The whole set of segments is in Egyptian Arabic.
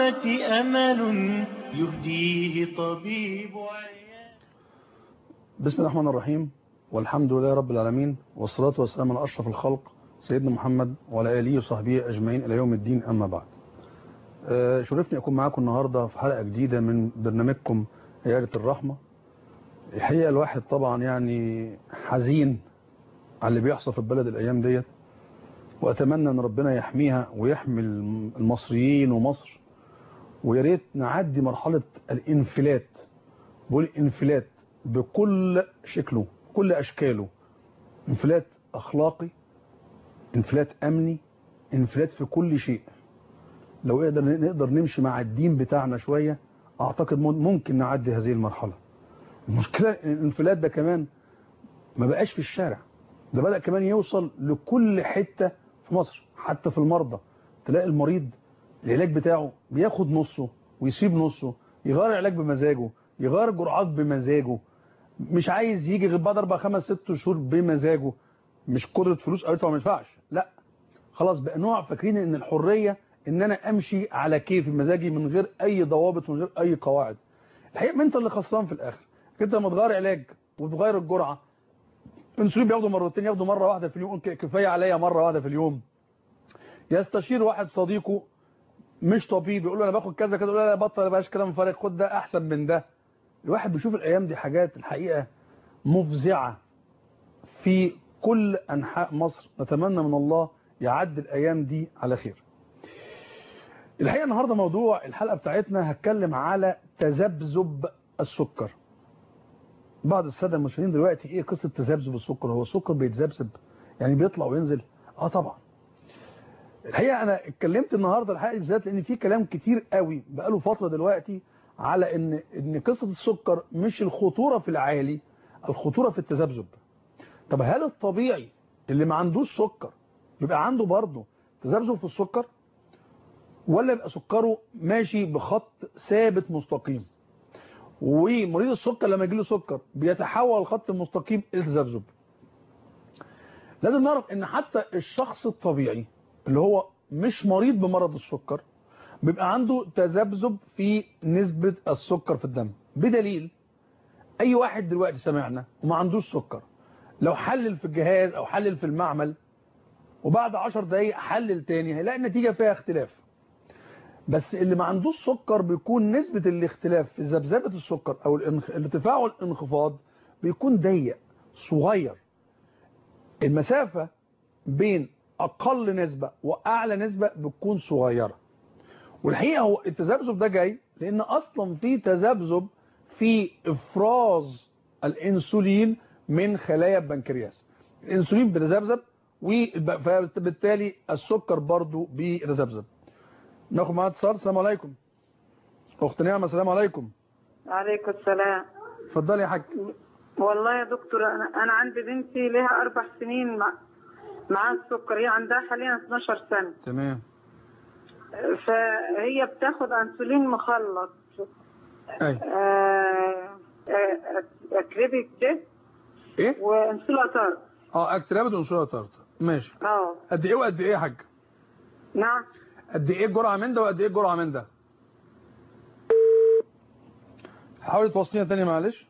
الأمة أمل يهديه طبيب عيان بسم الله الرحمن الرحيم والحمد لله رب العالمين والصلاة والسلام على أشرف الخلق سيدنا محمد وعلى آله وصحبه أجمعين إلى يوم الدين أما بعد آه، شرفني أكون معاكم النهاردة في حلقة جديدة من برنامجكم عيادة الرحمة الحقيقة الواحد طبعا يعني حزين على اللي بيحصل في البلد الأيام ديت وأتمنى أن ربنا يحميها ويحمي المصريين ومصر ويا ريت نعدي مرحلة الانفلات بقول انفلات بكل شكله كل أشكاله انفلات أخلاقي انفلات أمني انفلات في كل شيء لو نقدر نقدر نمشي مع الدين بتاعنا شوية أعتقد ممكن نعدي هذه المرحلة المشكلة ان الانفلات ده كمان ما بقاش في الشارع ده بدأ كمان يوصل لكل حتة في مصر حتى في المرضى تلاقي المريض العلاج بتاعه بياخد نصه ويسيب نصه يغير العلاج بمزاجه يغير الجرعات بمزاجه مش عايز يجي غير بعد اربع خمس ست شهور بمزاجه مش قدرة فلوس قالت ما ينفعش لا خلاص بقى نوع فاكرين ان الحرية ان انا امشي على كيف مزاجي من غير اي ضوابط من غير اي قواعد الحقيقة ما انت اللي خسران في الاخر انت لما تغير علاج وتغير الجرعة الانسولين بياخده مرتين ياخده مرة واحدة في اليوم كفاية عليا مرة واحدة في اليوم يستشير واحد صديقه مش طبيب يقول له انا باخد كذا كذا يقول له لا بطل بلاش كلام فارغ خد ده احسن من ده الواحد بيشوف الايام دي حاجات الحقيقة مفزعة في كل انحاء مصر نتمنى من الله يعدي الايام دي على خير الحقيقة النهاردة موضوع الحلقة بتاعتنا هتكلم على تذبذب السكر بعض السادة المشاهير دلوقتي ايه قصة تذبذب السكر هو السكر بيتذبذب يعني بيطلع وينزل اه طبعا الحقيقة انا اتكلمت النهاردة الحقيقة بالذات لان في كلام كتير قوي بقاله فترة دلوقتي على ان ان قصة السكر مش الخطورة في العالي الخطورة في التذبذب طب هل الطبيعي اللي ما عندوش سكر يبقى عنده برضه تذبذب في السكر ولا يبقى سكره ماشي بخط ثابت مستقيم ومريض السكر لما يجي له سكر بيتحول الخط المستقيم الى تذبذب لازم نعرف ان حتى الشخص الطبيعي اللي هو مش مريض بمرض السكر بيبقى عنده تذبذب في نسبة السكر في الدم بدليل اي واحد دلوقتي سمعنا وما عندوش سكر لو حلل في الجهاز او حلل في المعمل وبعد 10 دقايق حلل تاني هيلاقي النتيجة فيها اختلاف بس اللي ما عندوش سكر بيكون نسبة الاختلاف في ذبذبة السكر او الارتفاع والانخفاض بيكون ضيق صغير المسافة بين اقل نسبة واعلى نسبة بتكون صغيرة والحقيقة هو التذبذب ده جاي لان اصلا في تذبذب في افراز الانسولين من خلايا البنكرياس الانسولين بيتذبذب وبالتالي السكر برضو بيتذبذب ناخد معاها اتصال السلام عليكم اخت نعمه السلام عليكم عليكم السلام اتفضلي يا حاج والله يا دكتور انا انا عندي بنتي لها اربع سنين مع معاها السكر هي عندها حاليا 12 سنه تمام فهي بتاخد انسولين مخلط اي اكريبيك تيست ايه وانسولاتار اه اكترابت وانسولاتار ماشي اه قد ايه وقد ايه يا حاج نعم قد ايه جرعه من ده وقد ايه جرعه من ده حاولي توصلينا تاني معلش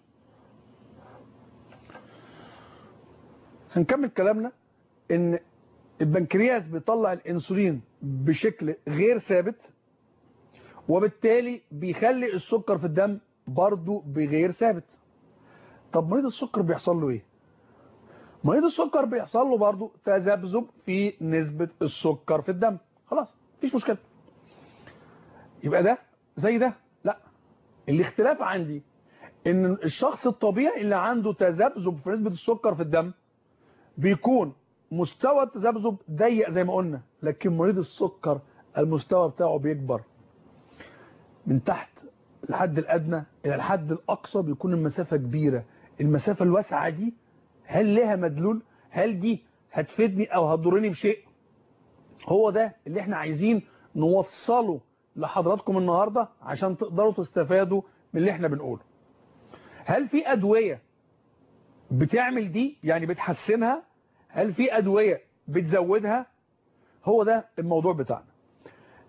هنكمل كلامنا ان البنكرياس بيطلع الانسولين بشكل غير ثابت وبالتالي بيخلي السكر في الدم برضه بغير ثابت طب مريض السكر بيحصل له ايه مريض السكر بيحصل له برضه تذبذب في نسبة السكر في الدم خلاص مفيش مشكلة يبقى ده زي ده لا الاختلاف عندي ان الشخص الطبيعي اللي عنده تذبذب في نسبة السكر في الدم بيكون مستوى التذبذب ضيق زي ما قلنا لكن مريض السكر المستوى بتاعه بيكبر من تحت الحد الأدنى إلى الحد الأقصى بيكون المسافة كبيرة المسافة الواسعة دي هل لها مدلول هل دي هتفيدني أو هتضرني بشيء هو ده اللي احنا عايزين نوصله لحضراتكم النهاردة عشان تقدروا تستفادوا من اللي احنا بنقوله هل في أدوية بتعمل دي يعني بتحسنها هل في أدوية بتزودها هو ده الموضوع بتاعنا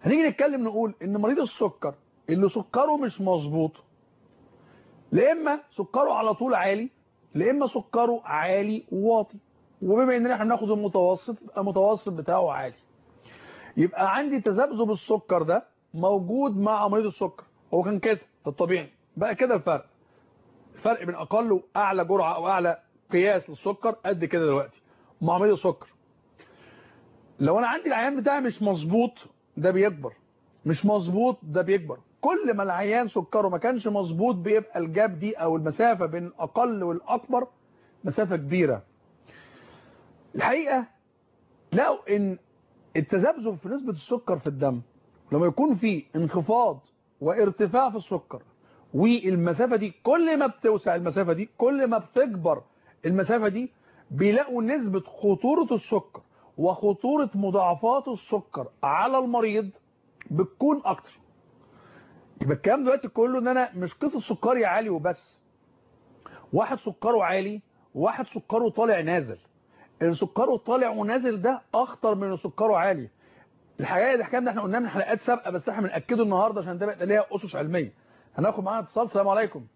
هنيجي نتكلم نقول ان مريض السكر اللي سكره مش مظبوط لا اما سكره على طول عالي لا اما سكره عالي وواطي وبما اننا احنا بناخد المتوسط يبقى المتوسط بتاعه عالي يبقى عندي تذبذب السكر ده موجود مع مريض السكر هو كان كده في الطبيعي بقى كده الفرق الفرق بين اقل واعلى جرعه او اعلى قياس للسكر قد كده دلوقتي مع مريض السكر لو انا عندي العيان بتاعي مش مظبوط ده بيكبر مش مظبوط ده بيكبر كل ما العيان سكره ما كانش مظبوط بيبقى الجاب دي او المسافه بين الاقل والاكبر مسافه كبيره الحقيقه لقوا ان التذبذب في نسبه السكر في الدم لما يكون في انخفاض وارتفاع في السكر والمسافة دي كل ما بتوسع المسافة دي كل ما بتكبر المسافة دي بيلاقوا نسبة خطورة السكر وخطورة مضاعفات السكر على المريض بتكون اكتر يبقى الكلام دلوقتي كله ان انا مش قصة سكري عالي وبس واحد سكره عالي واحد سكره طالع نازل السكره طالع ونازل ده اخطر من السكره عالي الحقيقه ده الكلام ده احنا قلناه من حلقات سابقه بس احنا بناكده النهارده عشان ده بقى ليها اسس علميه هناخد معانا اتصال السلام عليكم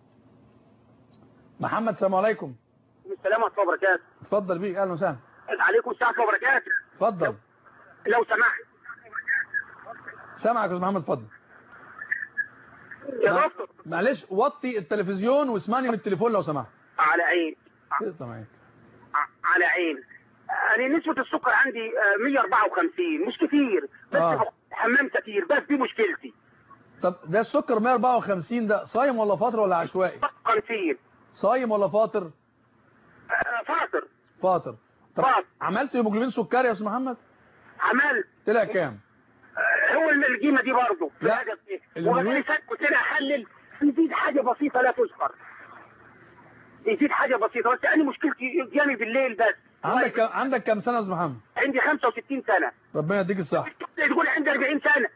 محمد السلام عليكم السلام ورحمه الله وبركاته اتفضل بيك اهلا وسهلا عليكم السلام ورحمه الله وبركاته اتفضل لو سمحت سامعك يا استاذ محمد اتفضل يا دكتور معلش وطي التلفزيون واسمعني من التليفون لو سمحت على عين تقطع معاك ع- على عين انا نسبه السكر عندي آه، 154 مش كتير بس آه. بخ- حمام كتير بس دي مشكلتي طب ده السكر 154 ده صايم ولا فاطر ولا عشوائي 50 صايم ولا فاطر آه، فاطر فاطر طب فاطر. عملت هيموجلوبين سكري يا استاذ محمد عملت طلع كام آه، هو القيمه دي برضه في لا. الهدف دي الهرمون- وبعدين كنت انا احلل يزيد حاجه بسيطه لا تذكر يزيد حاجه بسيطه بس انا مشكلتي جاني بالليل بس عندك كم عندك كام سنه يا استاذ محمد عندي 65 سنه ربنا يديك الصحه تقول عندي 40 سنه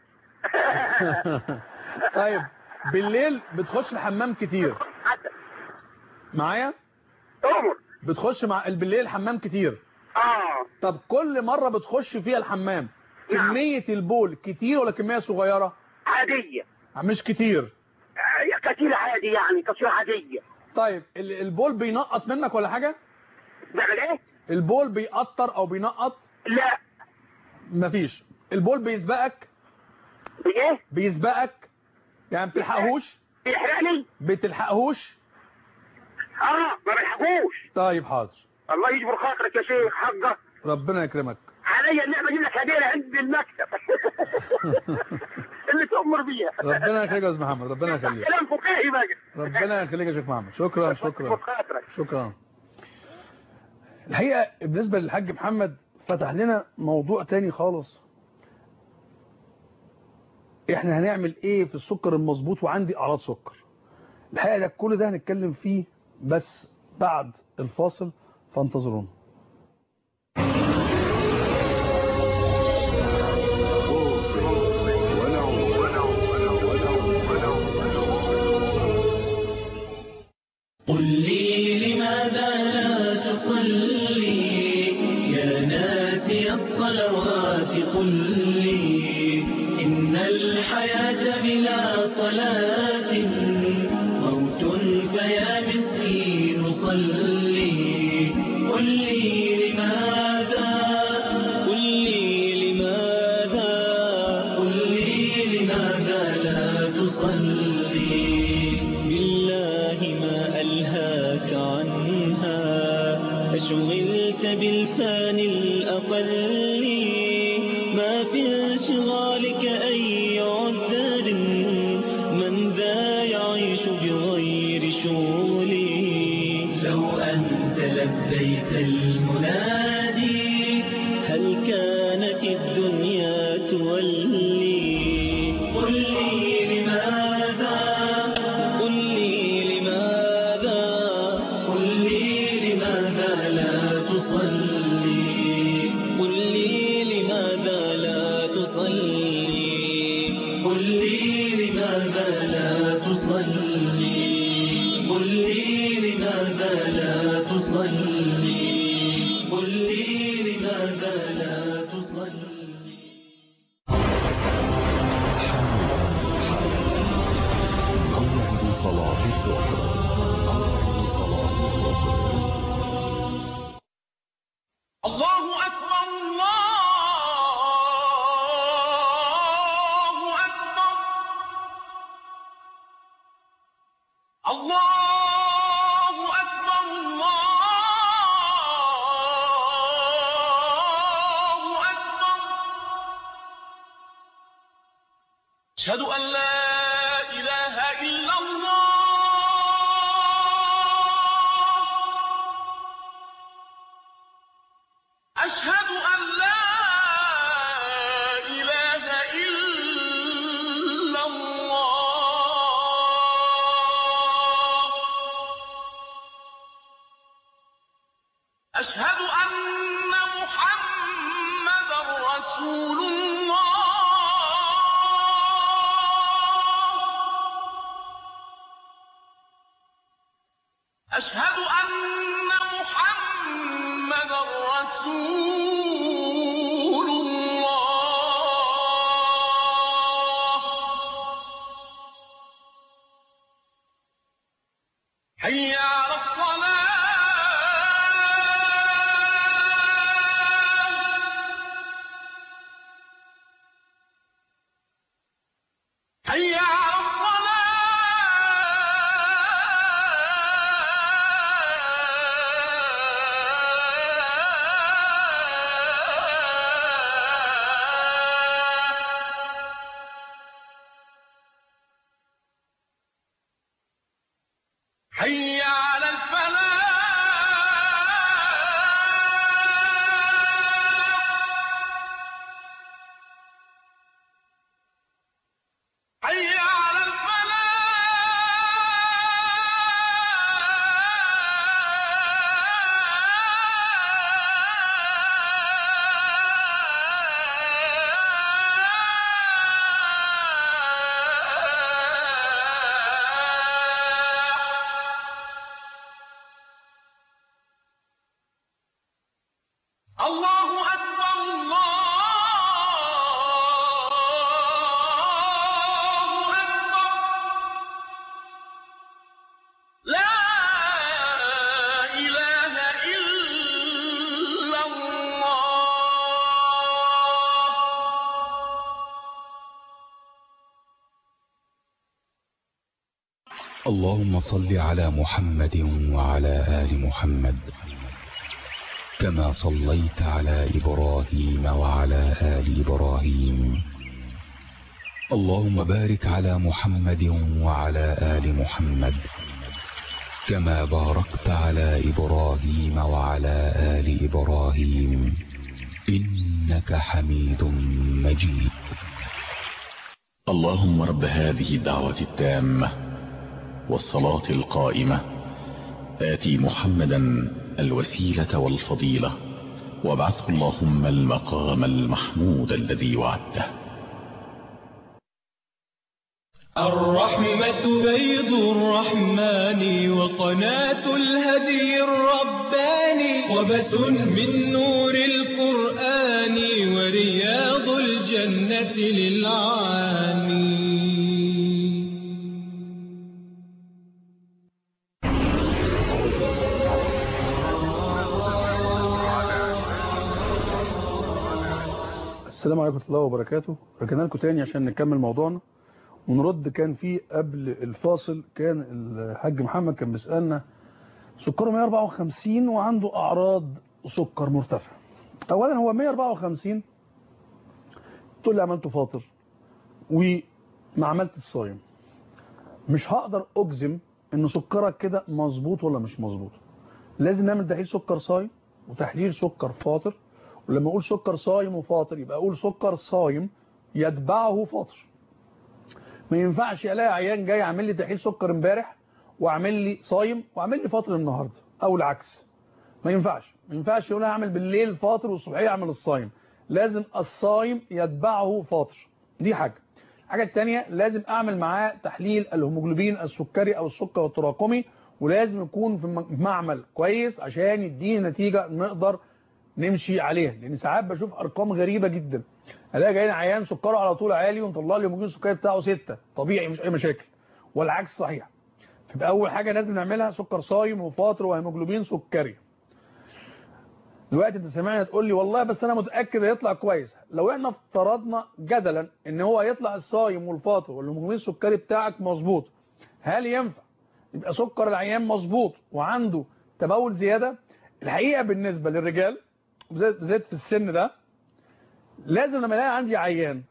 طيب بالليل بتخش الحمام كتير حتى معايا عمر بتخش مع بالليل الحمام كتير اه طب كل مره بتخش فيها الحمام نعم. كميه البول كتير ولا كميه صغيره عاديه مش كتير آه، كتير عادي يعني تصوير عاديه طيب ال- البول بينقط منك ولا حاجه بعمل ايه؟ البول بيقطر او بينقط لا مفيش البول بيسبقك بايه؟ بيسبقك يعني بتلحقهوش بيحرقني؟ بتلحقهوش اه ما بلحقوش طيب حاضر الله يجبر خاطرك يا شيخ حقك ربنا يكرمك عليا النعمه اجيب لك هديه عند المكتب اللي تؤمر بيها ربنا يخليك يا استاذ محمد ربنا يخليك كلام فقاهي بقى ربنا يخليك يا شيخ محمد شكرا يجبر شكرا خاطرك شكرا الحقيقة بالنسبة للحاج محمد فتح لنا موضوع تاني خالص احنا هنعمل ايه في السكر المظبوط وعندي اعراض سكر الحقيقة ده كل ده هنتكلم فيه بس بعد الفاصل فانتظرونا قل لي لماذا لا تصلي يا ناسي الصلوات قل لي إن الحياة بلا صلاة موت فيا مسكين صلي قل لي لماذا قل لي لماذا قل لي لماذا لا تصلي بالله ما ألهاك عنها أشغلت بالفان الأقل ما في انشغالك أي عذر من ذا يعيش بغير شغلي لو أنت لبيت المنادي هل كانت الدنيا تولي قل لي لماذا قل لي لماذا قل لي لماذا لا تصلي قل لي لماذا لا تصلي قل لي لماذا لا تصلي قل لي لماذا لا تصلي قل لي لماذا لا تصلي أشهد أن لا إله إلا الله أشهد أن لا إله إلا الله أشهد أن محمدا رسول الله أشهد أن محمدا رسول الله حي على الصلاة حي على الصلاة حي على الفلاح حي على الفلاح الله أكبر الله أكبر لا إله إلا الله اللهم صل على محمد وعلى آل محمد كما صليت على إبراهيم وعلى آل إبراهيم اللهم بارك على محمد وعلى آل محمد كما باركت على إبراهيم وعلى آل إبراهيم إنك حميد مجيد اللهم رب هذه الدعوة التامة والصلاة القائمة آتي محمدا الوسيلة والفضيلة وابعثه اللهم المقام المحمود الذي وعدته الرحمة بيض الرحمن وقناة الهدي الرباني وبس من نور القرآن ورياض الجنة للعاني السلام عليكم ورحمة الله وبركاته رجعنا لكم تاني عشان نكمل موضوعنا ونرد كان في قبل الفاصل كان الحاج محمد كان بيسألنا سكره 154 وعنده أعراض سكر مرتفع أولا هو 154 تقول لي عملته فاطر وما عملت الصايم مش هقدر أجزم إن سكرك كده مظبوط ولا مش مظبوط لازم نعمل تحليل سكر صايم وتحليل سكر فاطر ولما اقول سكر صايم وفاطر يبقى اقول سكر صايم يتبعه فاطر ما ينفعش الاقي عيان جاي عامل لي تحليل سكر امبارح واعمل لي صايم واعمل لي فاطر النهارده او العكس ما ينفعش ما ينفعش يقول اعمل بالليل فاطر والصبحيه اعمل الصايم لازم الصايم يتبعه فاطر دي حاجه الحاجه الثانيه لازم اعمل معاه تحليل الهيموجلوبين السكري او السكر التراكمي ولازم يكون في معمل كويس عشان يديني نتيجه نقدر نمشي عليها لان ساعات بشوف ارقام غريبه جدا الاقي جاي عيان سكره على طول عالي ومطلع لي هيموجلوبين السكري بتاعه 6 طبيعي مش اي مشاكل والعكس صحيح فيبقى اول حاجه لازم نعملها سكر صايم وفاطر وهيموجلوبين سكري دلوقتي انت سامعني تقول لي والله بس انا متاكد هيطلع كويس لو احنا افترضنا جدلا ان هو هيطلع الصايم والفاطر والهيموجلوبين السكري بتاعك مظبوط هل ينفع يبقى سكر العيان مظبوط وعنده تبول زياده الحقيقه بالنسبه للرجال بالذات في السن ده لازم لما الاقي عندي عيان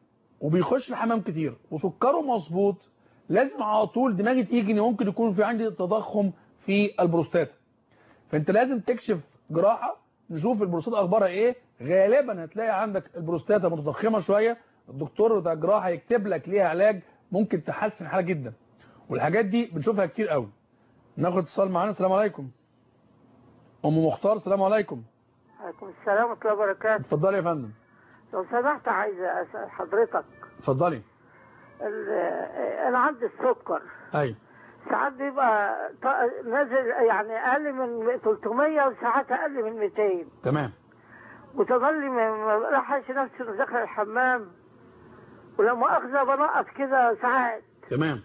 وبيخش الحمام كتير وسكره مظبوط لازم على طول دماغي تيجي ان ممكن يكون في عندي تضخم في البروستاتا فانت لازم تكشف جراحه نشوف البروستاتا اخبارها ايه غالبا هتلاقي عندك البروستاتا متضخمه شويه الدكتور بتاع الجراحه يكتب لك ليها علاج ممكن تحسن الحاله جدا والحاجات دي بنشوفها كتير قوي ناخد اتصال معانا السلام عليكم ام مختار السلام عليكم عليكم السلام ورحمة الله وبركاته اتفضلي يا فندم لو سمحت عايزة أسأل حضرتك اتفضلي ال- أنا عندي السكر ايوه ساعات بيبقى ط- نازل يعني أقل من 300 وساعات أقل من 200 تمام وتظلي ما ما بلحقش نفسي إني داخل الحمام ولما أخذ بنقط كده ساعات تمام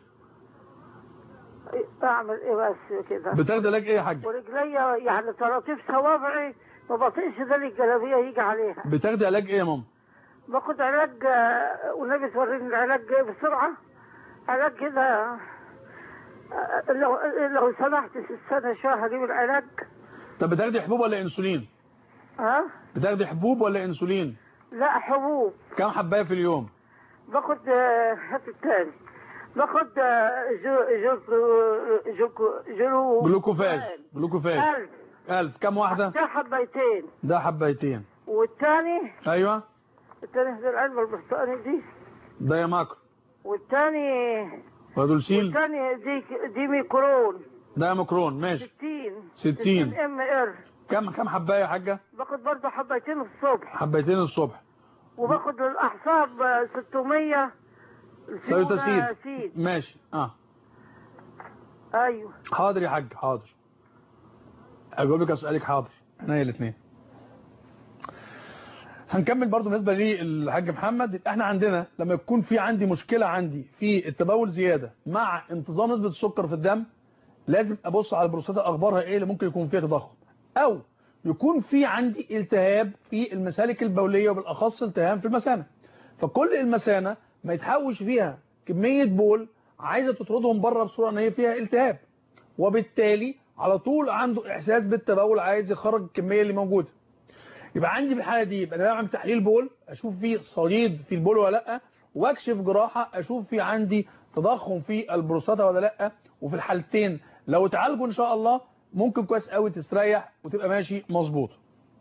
أعمل إيه بس كده بتاخدي علاج ايه يا حاج ورجليا يعني طراطيف صوابعي ما بطيقش ده الجلابية يجي عليها بتاخدي علاج ايه يا ماما باخد علاج آه، والنبي توريني العلاج ايه بسرعة علاج كده آه، لو لو سمحت في السنة شوية هجيب العلاج طب بتاخدي حبوب ولا انسولين ها بتاخدي حبوب ولا انسولين لا حبوب كم حبايه في اليوم باخد آه، هات التاني باخد آه، جو جو جو جو جلوكوفاج جلوكوفاج ألف 1000 كم واحده ده حبيتين ده حبايتين والتاني ايوه التاني في العلبة البرتقاني دي ده يا ماكرو والتاني ودولسين والتاني دي دي ميكرون ده يا مكرون ماشي 60 60 ام ار كم كم حبايه يا حاجه باخد برضه حبتين الصبح حبايتين الصبح وباخد للاعصاب آه، 600 سيوتاسيد سيد ماشي اه ايوه حاضر يا حاج حاضر اجاوبك اسالك حاضر احنا الاثنين هنكمل برضو بالنسبه للحاج محمد احنا عندنا لما يكون في عندي مشكله عندي في التبول زياده مع انتظام نسبه السكر في الدم لازم ابص على البروستاتا اخبارها ايه اللي ممكن يكون فيها تضخم او يكون في عندي التهاب في المسالك البوليه وبالاخص التهاب في المثانه فكل المثانه ما يتحوش فيها كميه بول عايزه تطردهم بره بصوره ان هي فيها التهاب وبالتالي على طول عنده احساس بالتبول عايز يخرج الكميه اللي موجوده يبقى عندي في الحاله دي يبقى انا بعمل تحليل بول اشوف فيه صديد في البول ولا لا واكشف جراحه اشوف في عندي تضخم في البروستاتا ولا لا وفي الحالتين لو اتعالجوا ان شاء الله ممكن كويس قوي تستريح وتبقى ماشي مظبوط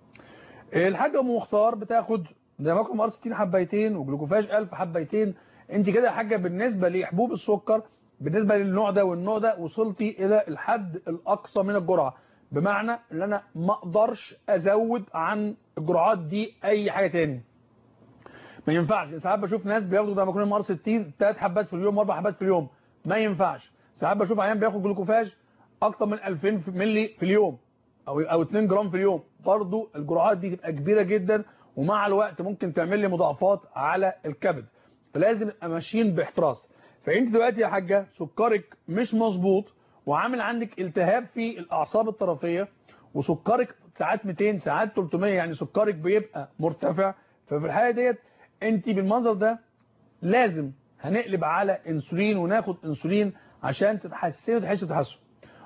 الحاجه ام مختار بتاخد زي ما كنا 60 حبايتين وجلوكوفاج 1000 حبايتين انت كده يا حاجه بالنسبه لحبوب السكر بالنسبه للنوع ده والنوع ده وصلتي الى الحد الاقصى من الجرعه بمعنى ان انا ما اقدرش ازود عن الجرعات دي اي حاجه تاني ما ينفعش ساعات بشوف ناس بياخدوا ده ما كنا مر 60 ثلاث حبات في اليوم واربع حبات في اليوم ما ينفعش ساعات بشوف عيان بياخد جلوكوفاج اكتر من 2000 مللي في اليوم او او 2 جرام في اليوم برضو الجرعات دي تبقى كبيره جدا ومع الوقت ممكن تعمل لي مضاعفات على الكبد فلازم نبقى ماشيين باحتراس فانت دلوقتي يا حاجه سكرك مش مظبوط وعامل عندك التهاب في الاعصاب الطرفيه وسكرك ساعات 200 ساعات 300 يعني سكرك بيبقى مرتفع ففي الحاله ديت انت بالمنظر ده لازم هنقلب على انسولين وناخد انسولين عشان تتحسني وتحسي بتحسن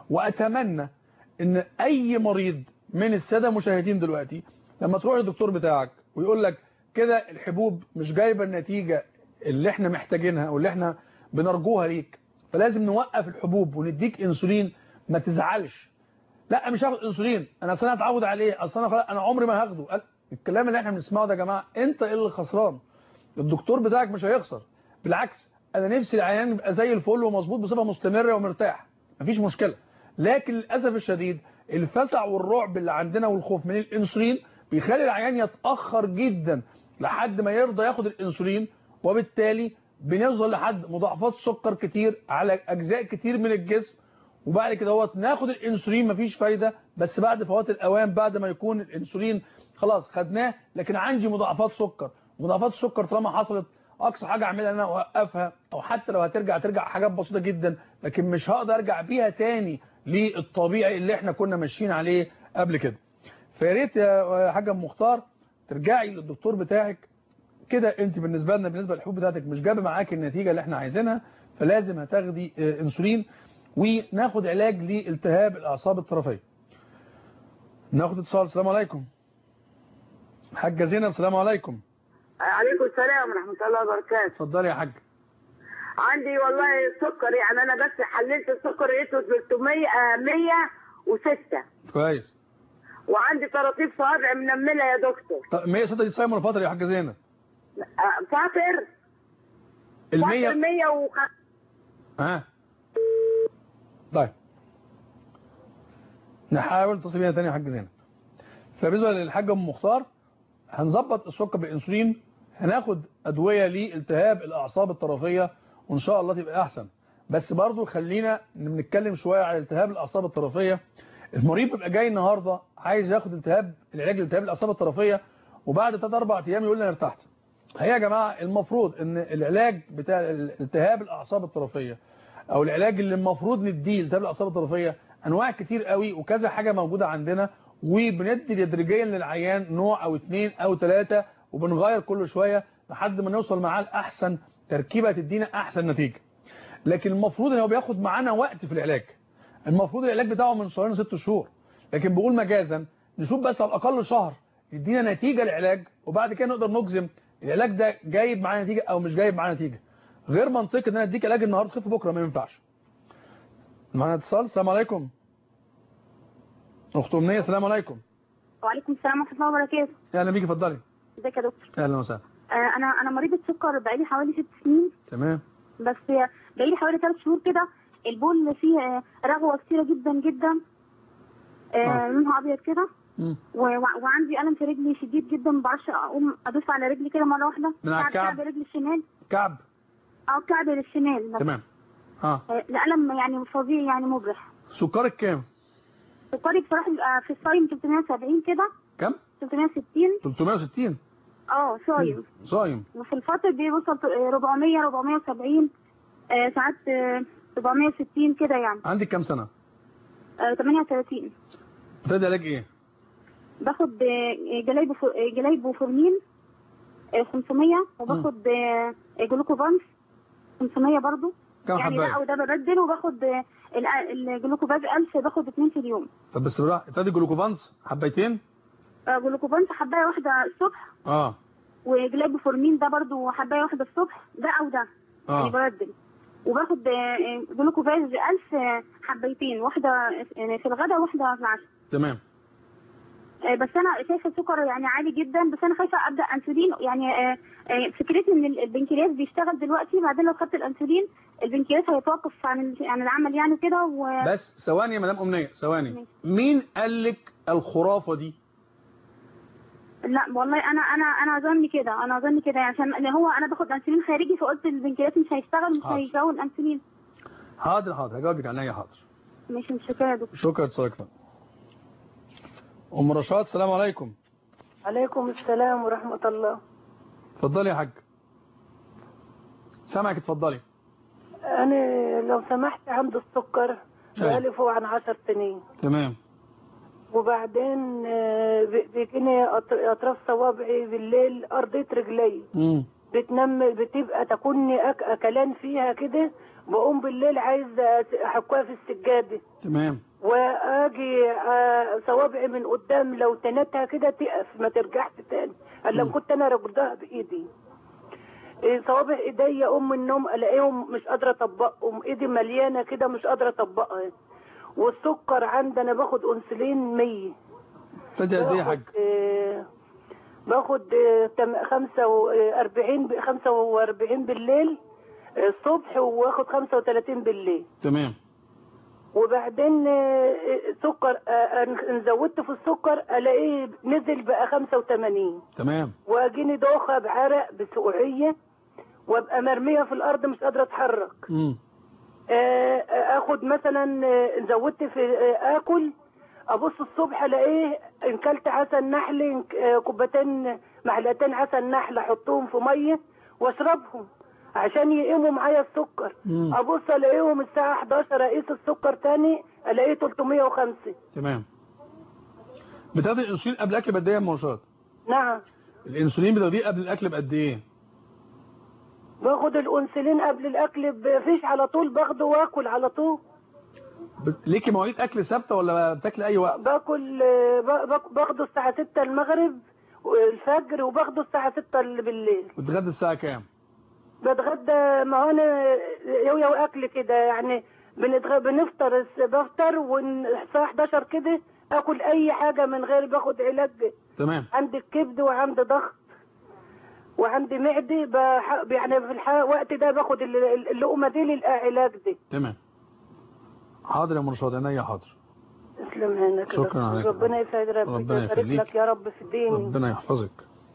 واتمنى ان اي مريض من الساده المشاهدين دلوقتي لما تروح للدكتور بتاعك ويقول لك كده الحبوب مش جايبه النتيجه اللي احنا محتاجينها واللي احنا بنرجوها ليك فلازم نوقف الحبوب ونديك انسولين ما تزعلش لا مش هاخد انسولين انا اصل انا اتعود عليه اصل انا خلاص انا عمري ما هاخده قال- الكلام اللي احنا بنسمعه ده يا جماعه انت اللي خسران الدكتور بتاعك مش هيخسر بالعكس انا نفسي العيان يبقى زي الفل ومظبوط بصفه مستمره ومرتاح مفيش مشكله لكن للاسف الشديد الفزع والرعب اللي عندنا والخوف من الانسولين بيخلي العيان يتاخر جدا لحد ما يرضى ياخد الانسولين وبالتالي بنوصل لحد مضاعفات سكر كتير على اجزاء كتير من الجسم وبعد كده هو ناخد الانسولين مفيش فايده بس بعد فوات الاوان بعد ما يكون الانسولين خلاص خدناه لكن عندي مضاعفات سكر مضاعفات السكر طالما حصلت اقصى حاجه اعملها ان انا اوقفها او حتى لو هترجع ترجع حاجات بسيطه جدا لكن مش هقدر ارجع بيها تاني للطبيعي اللي احنا كنا ماشيين عليه قبل كده فيا ريت يا حاجه أم مختار ترجعي للدكتور بتاعك كده انت بالنسبه لنا بالنسبه للحبوب بتاعتك مش جايبه معاك النتيجه اللي احنا عايزينها فلازم هتاخدي آه، انسولين وناخد علاج لالتهاب الاعصاب الطرفيه ناخد اتصال السلام عليكم حاجه زينب السلام عليكم عليكم السلام ورحمة الله وبركاته اتفضلي يا حاج عندي والله سكر يعني أنا بس حللت السكر لقيته 300 آه، 106 كويس وعندي طراطيف صوابع منملة يا دكتور طب 106 دي صايمه ولا فاطر يا حاجه زينب آه، فاطر ال فاطر 100 105 ها طيب نحاول نتصل بيها تاني يا حاج زينب فبالنسبه للحاج ام مختار هنظبط السكر بالانسولين هناخد ادويه لالتهاب الاعصاب الطرفيه وان شاء الله تبقى احسن بس برضو خلينا بنتكلم شويه على التهاب الاعصاب الطرفيه المريض بيبقى جاي النهارده عايز ياخد التهاب العلاج لالتهاب الاعصاب الطرفيه وبعد 3 4 ايام يقول لي انا ارتحت هي يا جماعه المفروض ان العلاج بتاع التهاب الاعصاب الطرفيه او العلاج اللي المفروض نديه لالتهاب الاعصاب الطرفيه انواع كتير قوي وكذا حاجه موجوده عندنا وبندي تدريجيا للعيان نوع او اثنين او ثلاثه وبنغير كل شويه لحد ما نوصل معاه لاحسن تركيبه تدينا احسن نتيجه لكن المفروض ان هو بياخد معانا وقت في العلاج المفروض العلاج بتاعه من شهرين ست شهور لكن بقول مجازا نشوف بس على الاقل شهر يدينا نتيجه العلاج وبعد كده نقدر نجزم العلاج ده جايب معانا نتيجه او مش جايب معانا نتيجه غير منطقي ان انا اديك علاج النهارده تخف بكره ما ينفعش معانا اتصال السلام عليكم اخت امنيه السلام عليكم وعليكم السلام ورحمه الله وبركاته اهلا بيكي اتفضلي ازيك يا دكتور اهلا وسهلا آه انا انا مريضه سكر بقالي حوالي ست سنين تمام بس بقالي حوالي ثلاث شهور كده البول فيه آه، رغوه كتيره جدا جدا آه آه. لونها ابيض كده مم. و- و- وعندي الم في رجلي شديد جدا ما بعرفش اقوم ادوس على رجلي كده مره واحده من على كعب الكعب؟ كعب رجلي الشمال كعب او كعب الشمال بس. تمام اه آه، الالم يعني فظيع يعني مبرح سكرك كام سكري بصراحه بيبقى في الصايم 370 كده كم 360 360 اه صايم صايم وفي الفترة بيوصل 400 470 آه، ساعات آه، 460 كده يعني عندك كام سنه آه، 38 بتاخدي علاج ايه باخد آه، جلايبو ف- آه، جلايبو فورمين آه، 500 وباخد آه، جلوكوفانس 500 برضو كم يعني ده حبايه او ده ببدل وباخد آه، ال- الجلوكوفاز 1000 باخد اتنين في اليوم طب بس بالراحه بتاخدي جلوكوفانس حبايتين آه، جلوكوفانس حبايه واحده الصبح اه وجلايبو فورمين ده برضو حبايه واحده الصبح ده او ده يعني اه ببدل وباخد آه، آه، جلوكوفاز 1000 آه، حبايتين واحده آه، في الغداء وواحده في العشاء تمام آه، بس انا شايفه السكر يعني عالي جدا بس انا خايفه ابدا انسولين يعني آه، آه، فكرتي ان البنكرياس بيشتغل دلوقتي بعدين لو خدت الانسولين البنكرياس هيتوقف عن ال- عن العمل يعني كده و بس ثواني يا مدام امنيه ثواني ماشي. مين قال لك الخرافه دي لا والله انا انا انا ظني كده انا ظني كده يعني عشان هو انا باخد انسولين خارجي فقلت البنكرياس مش هيشتغل مش حاضر. هيكون انسولين حاضر حاضر هجاوبك عن اي حاضر مش مش حكايه يا دكتور شكرا صديقنا ام رشاد السلام عليكم عليكم السلام ورحمة الله اتفضلي يا حاج سامعك اتفضلي أنا لو سمحت عندي السكر بقالي فوق عن عشر سنين تمام وبعدين آه، بي- بيجيني أط- أطراف صوابعي بالليل أرضية رجلي امم بتنم بتبقى تكوني أك أكلان فيها كده بقوم بالليل عايزة أحكوها في السجادة تمام واجي آه، صوابعي من قدام لو تنتها كده تقف ما ترجعش تاني الا مم. كنت انا رجلها بايدي إيه، صوابع ايديا اقوم من النوم الاقيهم مش قادره اطبقهم ايدي مليانه كده مش قادره اطبقها والسكر عندي انا باخد انسولين 100 ابتدي قد ايه يا حاج آه، باخد آه، تم- خمسة وأربعين ب- خمسة وأربعين بالليل آه، الصبح واخد خمسة وتلاتين بالليل تمام وبعدين آه، سكر آه، ان زودت في السكر الاقيه نزل بقى 85 تمام واجيني دوخه بعرق بسقوعيه وابقى مرميه في الارض مش قادره اتحرك امم آه، آه، اخد مثلا آه، زودت في آه، اكل ابص الصبح الاقيه ان كلت عسل نحل آه، كوبايتين معلقتين عسل نحل احطهم في ميه واشربهم عشان يقيموا معايا السكر مم. ابص الاقيهم الساعه 11 اقيس السكر تاني الاقيه 305 تمام بتاخدي الانسولين قبل الاكل بقد ايه يا ام رشاد نعم الانسولين بتاخديه قبل الاكل بقد ايه باخد الانسولين قبل الاكل مفيش على طول باخده واكل على طول بت- ليكي مواعيد اكل ثابته ولا بتاكلي اي وقت باكل آه، با- باك- باخده الساعه 6 المغرب الفجر وباخده الساعة 6 اللي بالليل بتغدى الساعة كام بتغدى ما هو انا يو يو اكل كده يعني بنتغ... بنفطر الس- بفطر والساعة 11 كده اكل اي حاجة من غير باخد علاج تمام عندي الكبد وعندي ضغط وعندي معدي بح... يعني في الح... الوقت ده باخد ال- ال- اللقمة دي للعلاج دي تمام حاضر يا مرشاد عينيا حاضر اسلم هناك يا شكراً دكتور. عليك. ربنا يسعد ربك ربنا ويبارك يخليك. لك يا رب في ديني ربنا يحفظك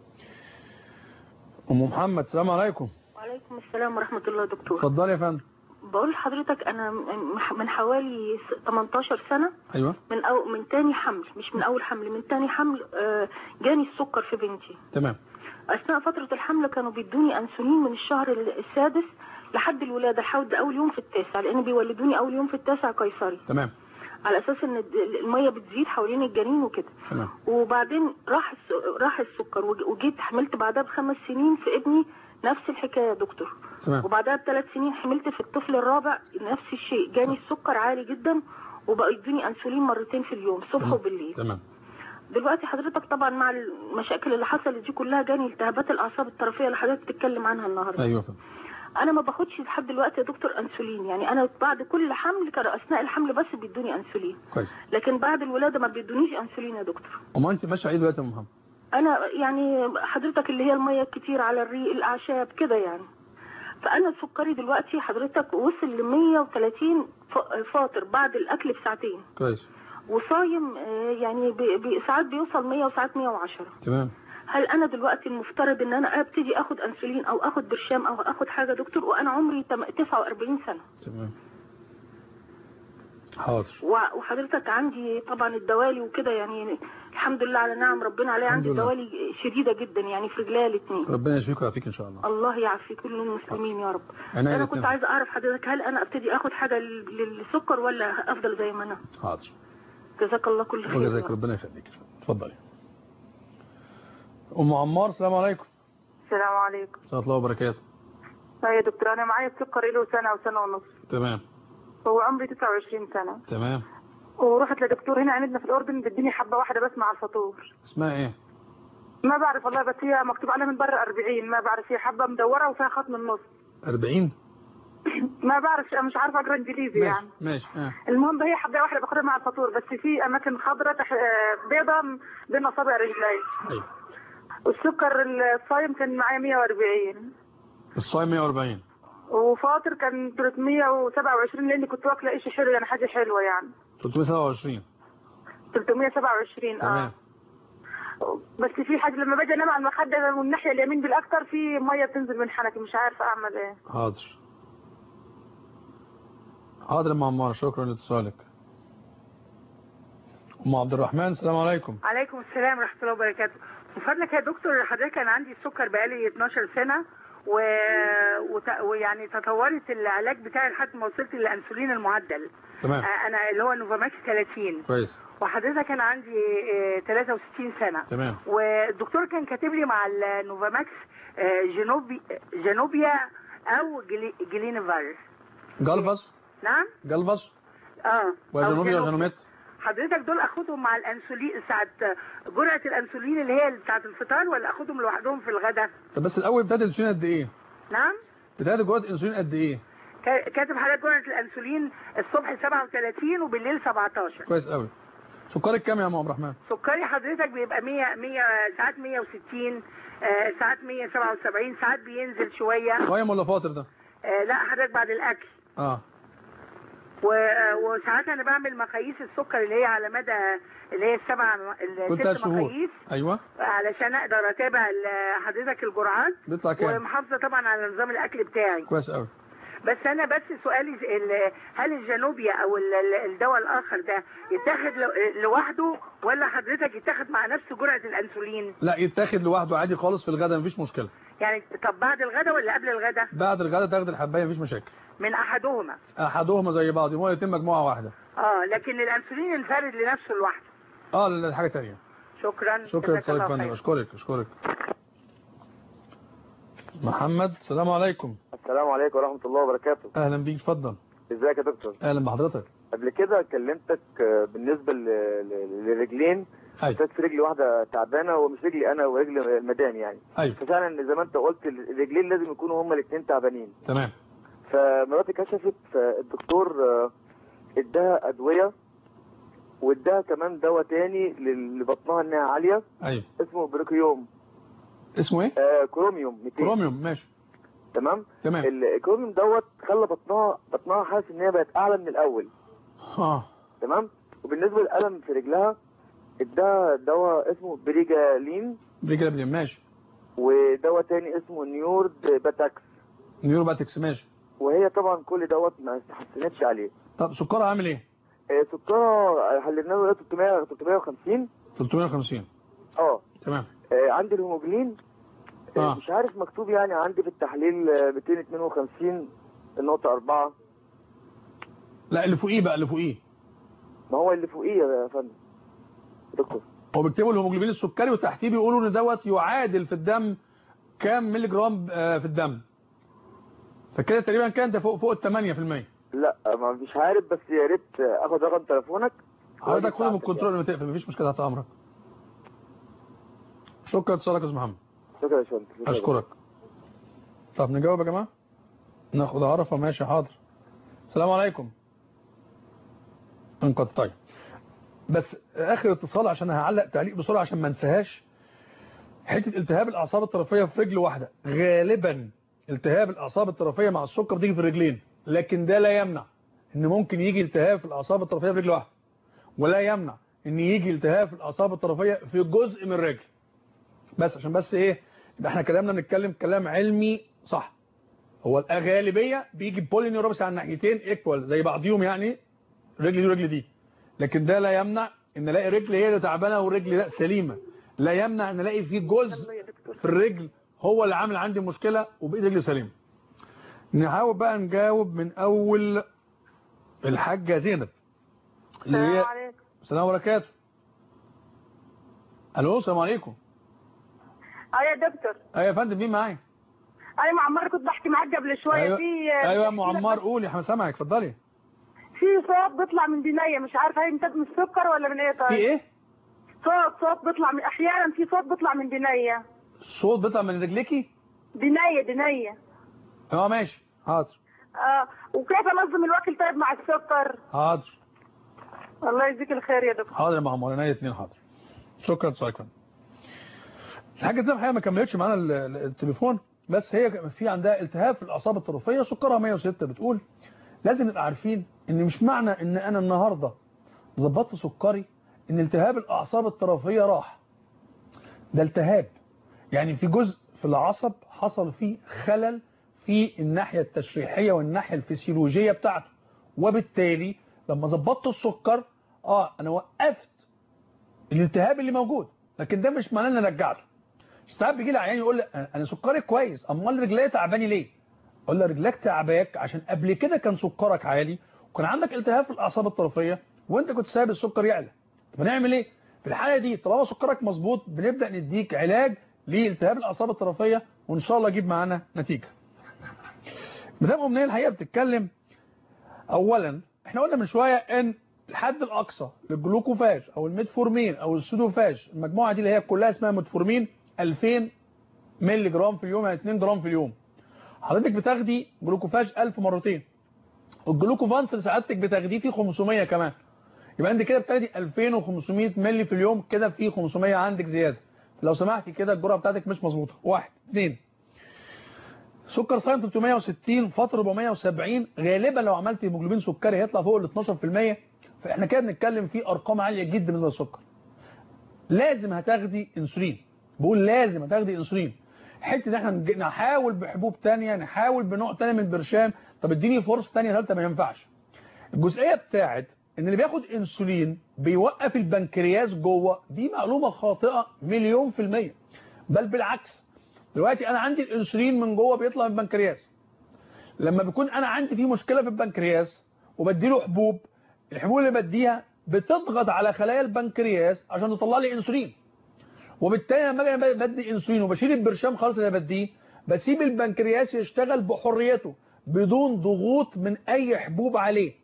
ام محمد السلام عليكم وعليكم السلام ورحمة الله يا دكتور اتفضلي يا فندم بقول لحضرتك أنا م- من حوالي س- 18 سنة ايوه من أو من تاني حمل مش من أول حمل من تاني حمل آه، جاني السكر في بنتي تمام أثناء فترة الحمل كانوا بيدوني أنسولين من الشهر ال- السادس لحد الولادة لحد أول يوم في التاسع لأن بيولدوني أول يوم في التاسع قيصري تمام على أساس إن الد- المية بتزيد حوالين الجنين وكده تمام وبعدين راح الس- راح السكر وج- وجيت حملت بعدها بخمس سنين في ابني نفس الحكايه يا دكتور تمام وبعدها بثلاث سنين حملت في الطفل الرابع نفس الشيء جاني السكر عالي جدا وبقى يدوني انسولين مرتين في اليوم صبح وبالليل تمام دلوقتي حضرتك طبعا مع المشاكل اللي حصلت دي كلها جاني التهابات الاعصاب الطرفيه اللي حضرتك بتتكلم عنها النهارده ايوه فندم انا ما باخدش لحد دلوقتي يا دكتور انسولين يعني انا بعد كل حمل كان اثناء الحمل بس بيدوني انسولين كويس لكن بعد الولاده ما بيدونيش انسولين يا دكتور امال انت ماشيه عليه دلوقتي يا ام محمد انا يعني حضرتك اللي هي الميه الكتير على الريق الاعشاب كده يعني فانا سكري دلوقتي حضرتك وصل ل 130 ف- فاطر بعد الاكل بساعتين كويس وصايم آه، يعني بي- بي- ساعات بيوصل 100 وساعات 110 تمام هل انا دلوقتي المفترض ان انا ابتدي اخد انسولين او اخد برشام او اخد حاجه دكتور وانا عمري تم- 49 سنه تمام حاضر و- وحضرتك عندي طبعا الدوالي وكده يعني الحمد لله على نعم ربنا عليا الحمد عندي لله. دوالي شديده جدا يعني في رجليا الاثنين ربنا يشفيك ويعافيك ان شاء الله الله يعافي كل المسلمين يا رب عينيا انا الاتنين. كنت عايزه اعرف حضرتك هل انا ابتدي اخد حاجه لل- للسكر ولا افضل زي ما انا حاضر جزاك الله كل خير وجزاك ربنا يخليك اتفضلي ام عمار السلام عليكم السلام عليكم ورحمه الله وبركاته اه يا دكتور انا معايا السكر له سنه وسنه ونص تمام هو عمري 29 سنه تمام ورحت لدكتور هنا عندنا في الاردن بديني حبه واحده بس مع الفطور اسمها ايه ما بعرف والله بس هي مكتوب عليها من بره 40 ما بعرف هي حبه مدوره وفيها خط من النص 40 ما بعرف مش عارفه اقرا انجليزي يعني ماشي اه المهم هي حبه واحده باخدها مع الفطور بس في اماكن خضراء تح... آه، بيضه بين اصابع رجلي ايوه والسكر الصايم كان معايا 140 الصايم 140 وفاطر كان 327 لاني كنت واكله شيء حلو يعني حاجه حلوه يعني 327 327 اه تمام بس في حاجه لما باجي انام على المخده من الناحيه اليمين بالاكثر في ميه بتنزل من حنكي مش عارفه اعمل ايه حاضر حاضر يا ام عمار شكرا لاتصالك ام عبد الرحمن السلام عليكم عليكم السلام ورحمة الله وبركاته من فضلك يا دكتور حضرتك أنا عندي السكر بقالي 12 سنة و... وت... ويعني تطورت العلاج بتاعي لحد ما وصلت للأنسولين المعدل تمام آه، أنا اللي هو نوفاماكس 30 كويس وحضرتك أنا عندي آه، 63 سنة تمام والدكتور كان كاتب لي مع النوفاماكس آه، جنوبي جنوبيا أو جلي... جلينيفر جلفس نعم جلفس اه أو وجنوبيا جنوب. وجنوميت حضرتك دول اخدهم مع الانسولين ساعه جرعه الانسولين اللي هي بتاعه الفطار ولا اخدهم لوحدهم في الغداء طب بس الاول ابتدى الانسولين قد ايه نعم ابتدى جرعه الانسولين قد ايه كا- كاتب حضرتك جرعه الانسولين الصبح 37 وبالليل 17 كويس قوي سكرك كام يا ام عبد الرحمن سكري حضرتك بيبقى 100 100 ساعات 160 آه، ساعات 177 ساعات بينزل شويه صايم ولا فاطر ده آه، لا حضرتك بعد الاكل اه و- وساعات انا بعمل مقاييس السكر اللي هي على مدى اللي هي السبع كل ثلاث الست شهور مقاييس ايوه علشان اقدر اتابع ال- حضرتك الجرعات بيطلع كام ومحافظه طبعا على نظام الاكل بتاعي كويس قوي بس انا بس سؤالي ز- ال- هل الجنوبيا او ال- ال- الدواء الاخر ده يتاخد لو- لوحده ولا حضرتك يتاخد مع نفس جرعه الانسولين لا يتاخد لوحده عادي خالص في الغداء مفيش مشكله يعني طب بعد الغداء ولا قبل الغداء بعد الغداء تاخد الحبايه مفيش مشاكل من احدهما احدهما زي بعض يبقوا الاثنين مجموعه واحده اه لكن الانسولين ينفرد لنفسه لوحده اه لا حاجه ثانيه شكرا شكرا جزاك لصالح الله فندم خير. اشكرك اشكرك محمد السلام عليكم السلام عليكم ورحمة الله وبركاته اهلا بيك اتفضل ازيك يا دكتور اهلا بحضرتك قبل كده كلمتك آه، بالنسبه ل- ل- للرجلين أيوة. كانت في رجلي واحده تعبانه ومش رجلي انا ورجل المدام يعني ايوه ففعلا زي ما انت قلت الرجلين لازم يكونوا هما الاثنين تعبانين تمام فمراتي كشفت فالدكتور آه، اداها ادويه واداها كمان دواء تاني لل- لبطنها انها عاليه ايوه اسمه بروكيوم اسمه ايه آه كروميوم 200 كروميوم ماشي تمام تمام الكروميوم دوت خلى بطنها بطنها حاسس ان هي بقت اعلى من الاول اه تمام وبالنسبه للالم في رجلها اداها دواء اسمه بريجالين بريجلابلين ماشي ودواء تاني اسمه نيورد باتاكس نيوروباتكس ماشي وهي طبعا كل دوت ما استحسنتش عليه طب سكرها عامل ايه آه، سكرها حللنا له 300 350 350 اه تمام آه، عندي الهيموجلين آه، آه. مش عارف مكتوب يعني عندي في التحليل آه، 252 النقطة 4 لا اللي فوقيه بقى اللي فوقيه ما هو اللي فوقيه يا فندم دكتور هو بيكتبوا الهيموجلوبين السكري وتحتيه بيقولوا ان دوت يعادل في الدم كام مللي جرام آه، في الدم فكده تقريبا كان ده فوق فوق ال 8% لا ما مش عارف بس يا ريت آه، اخد رقم تليفونك حضرتك خده من الكنترول لما تقفل مفيش مشكله تحت امرك شكرا اتصالك يا استاذ محمد شكرا يا فندم اشكرك طب نجاوب يا جماعه ناخد عرفه ماشي حاضر السلام عليكم انقطع طيب بس اخر اتصال عشان هعلق تعليق بسرعه عشان ما انساهاش حته التهاب الاعصاب الطرفيه في رجل واحده غالبا التهاب الاعصاب الطرفيه مع السكر بتيجي في الرجلين لكن ده لا يمنع ان ممكن يجي التهاب في الاعصاب الطرفيه في رجل واحده ولا يمنع ان يجي التهاب في الاعصاب الطرفيه في جزء من الرجل بس عشان بس ايه يبقى احنا كلامنا بنتكلم كلام علمي صح هو الغالبيه بيجي بولي نيوروباثي على الناحيتين ايكوال زي بعضيهم يعني رجل دي ورجل دي لكن ده لا يمنع ان الاقي رجل هي اللي تعبانه ورجل لا سليمه لا يمنع ان الاقي في جزء في الرجل هو اللي عامل عندي مشكله وبقيت رجلي سليمه نحاول بقى نجاوب من اول الحاجه زينب اللي هي السلام عليكم السلام وبركاته الو السلام عليكم ايوه يا دكتور ايوه يا فندم مين معايا ايوه معمر كنت بحكي معاك قبل شويه ايوه في ايوه يا ام عمار قولي احنا سامعك اتفضلي في صوت بيطلع من دينيا مش عارفه هي انتج من السكر ولا من ايه طيب في ايه صوت صوت بيطلع من احيانا في صوت بيطلع من دينيا صوت بيطلع من رجليكي دينيا دينيا اه ماشي حاضر اه وكيف انظم الوكل طيب مع السكر حاضر الله يجزيك الخير يا دكتور حاضر يا معمر انا اثنين حاضر شكرا سايكون الحاجه دي الحقيقه ما كملتش معانا ال- ال- التليفون بس هي في عندها التهاب في الاعصاب الطرفيه سكرها 106 بتقول لازم نبقى عارفين ان مش معنى ان انا النهارده ظبطت سكري ان التهاب الاعصاب الطرفيه راح ده التهاب يعني في جزء في العصب حصل فيه خلل في الناحيه التشريحيه والناحيه الفسيولوجيه بتاعته وبالتالي لما ظبطت السكر اه انا وقفت الالتهاب اللي موجود لكن ده مش معناه ان انا رجعته ساعات بيجي لي عيان يقول لي انا سكري كويس امال رجلي تعباني ليه اقول له رجلك تعباك عشان قبل كده كان سكرك عالي وكان عندك التهاب في الاعصاب الطرفيه وانت كنت سايب السكر يعلى طب هنعمل ايه في الحاله دي طالما سكرك مظبوط بنبدا نديك علاج لالتهاب الاعصاب الطرفيه وان شاء الله يجيب معانا نتيجه مدام امنيه الحقيقه بتتكلم اولا احنا قلنا من شويه ان الحد الاقصى للجلوكوفاج او الميتفورمين او السودوفاج المجموعه دي اللي هي كلها اسمها ميتفورمين 2000 مللي جرام في اليوم يعني 2 جرام في اليوم حضرتك بتاخدي جلوكوفاج 1000 مرتين والجلوكوفانس اللي سعادتك بتاخديه فيه 500 كمان يبقى انت كده بتاخدي 2500 مللي في اليوم كده في 500 عندك زياده لو سمحتي كده الجرعه بتاعتك مش مظبوطه واحد اثنين سكر صايم 360 فطر 470 غالبا لو عملت هيموجلوبين سكري هيطلع فوق ال 12% فاحنا كده بنتكلم في ارقام عاليه جدا بالنسبه للسكر لازم هتاخدي انسولين بقول لازم هتاخدي انسولين حته ان احنا نج- نحاول بحبوب تانية نحاول بنوع تاني من البرشام طب اديني فرصه تانية ثالثه ما ينفعش الجزئيه بتاعت ان اللي بياخد انسولين بيوقف البنكرياس جوه دي معلومه خاطئه مليون في الميه بل بالعكس دلوقتي انا عندي الانسولين من جوه بيطلع من البنكرياس لما بيكون انا عندي فيه مشكله في البنكرياس وبديله حبوب الحبوب اللي بديها بتضغط على خلايا البنكرياس عشان تطلع لي انسولين وبالتالي لما اجي بدي انسولين وبشيل البرشام خالص اللي بديه بسيب البنكرياس يشتغل بحريته بدون ضغوط من اي حبوب عليه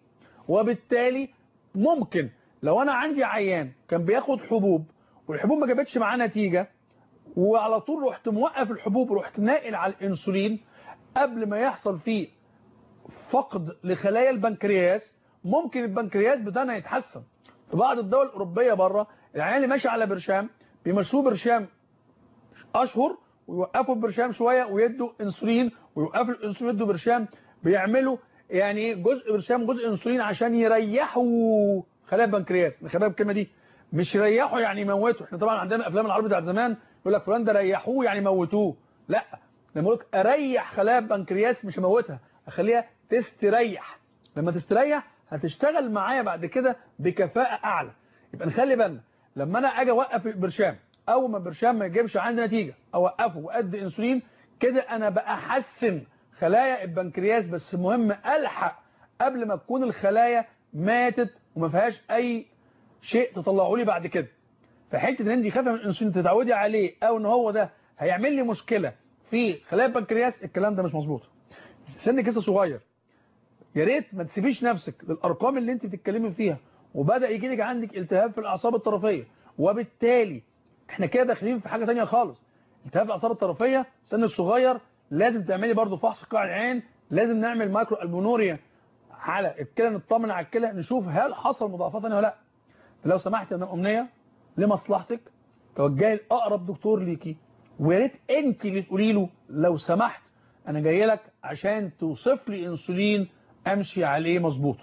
وبالتالي ممكن لو انا عندي عيان كان بياخد حبوب والحبوب ما جابتش معاه نتيجه وعلى طول رحت موقف الحبوب ورحت ناقل على الانسولين قبل ما يحصل فيه فقد لخلايا البنكرياس ممكن البنكرياس بتاعنا يتحسن في بعض الدول الاوروبيه بره العيان اللي ماشي على برشام بيمشوه برشام اشهر ويوقفوا البرشام شويه ويدوا انسولين ويوقفوا الانسولين يدوا برشام بيعملوا يعني جزء برشام جزء انسولين عشان يريحوا خلايا البنكرياس خلي بالك الكلمه دي مش يريحوا يعني يموتوا احنا طبعا عندنا افلام العربي بتاعت زمان يقول لك فلان ده ريحوه يعني موتوه لا لما اقول لك اريح خلايا البنكرياس مش اموتها اخليها تستريح لما تستريح هتشتغل معايا بعد كده بكفاءه اعلى يبقى نخلي بالنا لما انا اجي اوقف البرشام اول ما البرشام ما يجيبش عندي نتيجه اوقفه وادي انسولين كده انا بحسن خلايا البنكرياس بس مهم الحق قبل ما تكون الخلايا ماتت وما فيهاش اي شيء تطلعه لي بعد كده فحته ان انت خايفه من الانسولين تتعودي عليه او ان هو ده هيعمل لي مشكله في خلايا البنكرياس الكلام ده مش مظبوط سنك لسه صغير يا ريت ما تسيبيش نفسك للارقام اللي انت بتتكلمي فيها وبدا يجي لك عندك التهاب في الاعصاب الطرفيه وبالتالي احنا كده داخلين في حاجه ثانيه خالص التهاب الاعصاب الطرفيه سن الصغير لازم تعملي برضو فحص قاع العين لازم نعمل مايكرو البونوريا على الكلى نطمن على الكلى نشوف هل حصل مضاعفات ثانيه ولا لا لو سمحت يا مدام امنيه لمصلحتك توجهي لاقرب دكتور ليكي ويا ريت انت اللي تقولي له لو سمحت انا جاي لك عشان توصف لي انسولين امشي عليه مظبوط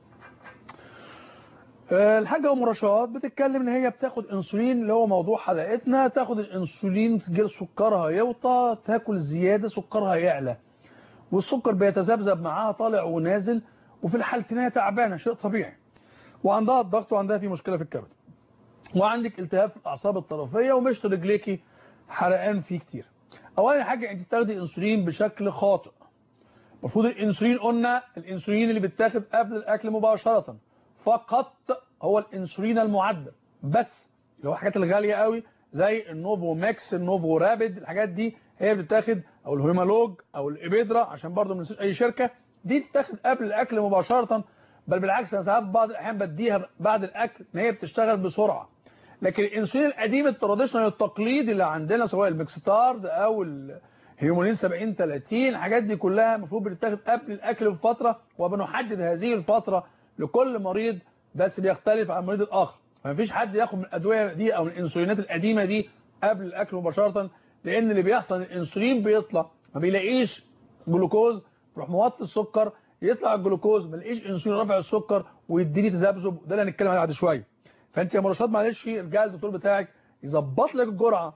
الحاجة ام رشاد بتتكلم ان هي بتاخد انسولين اللي هو موضوع حلقتنا تاخد الانسولين تجيل سكرها يوطى تاكل زيادة سكرها يعلى والسكر بيتذبذب معاها طالع ونازل وفي الحالتين هي تعبانه شيء طبيعي وعندها الضغط وعندها في مشكلة في الكبد وعندك التهاب في الاعصاب الطرفيه ومشط رجليكي حرقان فيه كتير اولا حاجه انت بتاخدي انسولين بشكل خاطئ المفروض الانسولين قلنا الانسولين اللي بيتاخد قبل الاكل مباشره فقط هو الانسولين المعدل بس اللي هو الحاجات الغاليه قوي زي النوفو ماكس النوفو رابيد الحاجات دي هي بتتاخد او الهيمالوج او الابيدرا عشان برضه ما ننساش اي شركه دي بتتاخد قبل الاكل مباشره بل بالعكس انا ساعات بعض الاحيان بديها بعد الاكل ان هي بتشتغل بسرعه لكن الانسولين القديم التراديشنال التقليدي اللي عندنا سواء المكستارد او الهيمولين 70 30 الحاجات دي كلها المفروض بتتاخد قبل الاكل بفتره وبنحدد هذه الفتره لكل مريض بس بيختلف عن المريض الاخر فمفيش حد ياخد من الادويه دي او من الانسولينات القديمه دي قبل الاكل مباشره لان اللي بيحصل الانسولين بيطلع ما بيلاقيش جلوكوز يروح موطي السكر يطلع الجلوكوز ما يلاقيش انسولين رافع السكر ويديني تذبذب ده اللي هنتكلم عليه بعد شويه فانت يا مرشد معلش ارجع للدكتور بتاعك يظبط لك الجرعه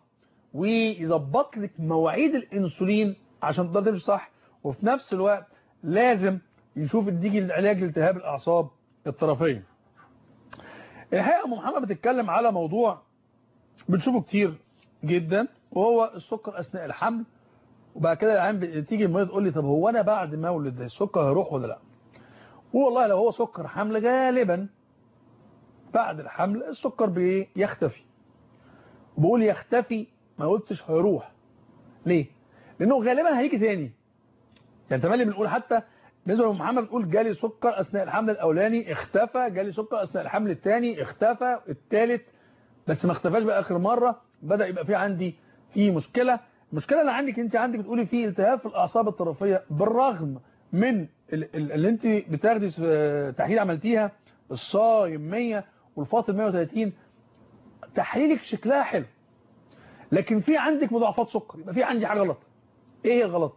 ويظبط لك مواعيد الانسولين عشان تقدر تمشي صح وفي نفس الوقت لازم يشوف يديكي العلاج لالتهاب الاعصاب الطرفيه الحقيقه ام محمد بتتكلم على موضوع بنشوفه كتير جدا وهو السكر اثناء الحمل وبعد كده العيان تيجي المريض تقول لي طب هو انا بعد ما اولد السكر هيروح ولا لا والله لو هو سكر حمل غالبا بعد الحمل السكر بيختفي بقول يختفي ما قلتش هيروح ليه لانه غالبا هيجي تاني يعني تملي بنقول حتى بالنسبه لمحمد بتقول جالي سكر اثناء الحمل الاولاني اختفى جالي سكر اثناء الحمل الثاني اختفى الثالث بس ما اختفاش بقى اخر مره بدا يبقى في عندي في مشكله المشكله اللي عندك انت عندك بتقولي في التهاب في الاعصاب الطرفيه بالرغم من اللي انت بتاخدي تحليل عملتيها الصايم 100 والفاطر 130 تحليلك شكلها حلو لكن في عندك مضاعفات سكر يبقى في عندي حاجه غلط ايه هي الغلط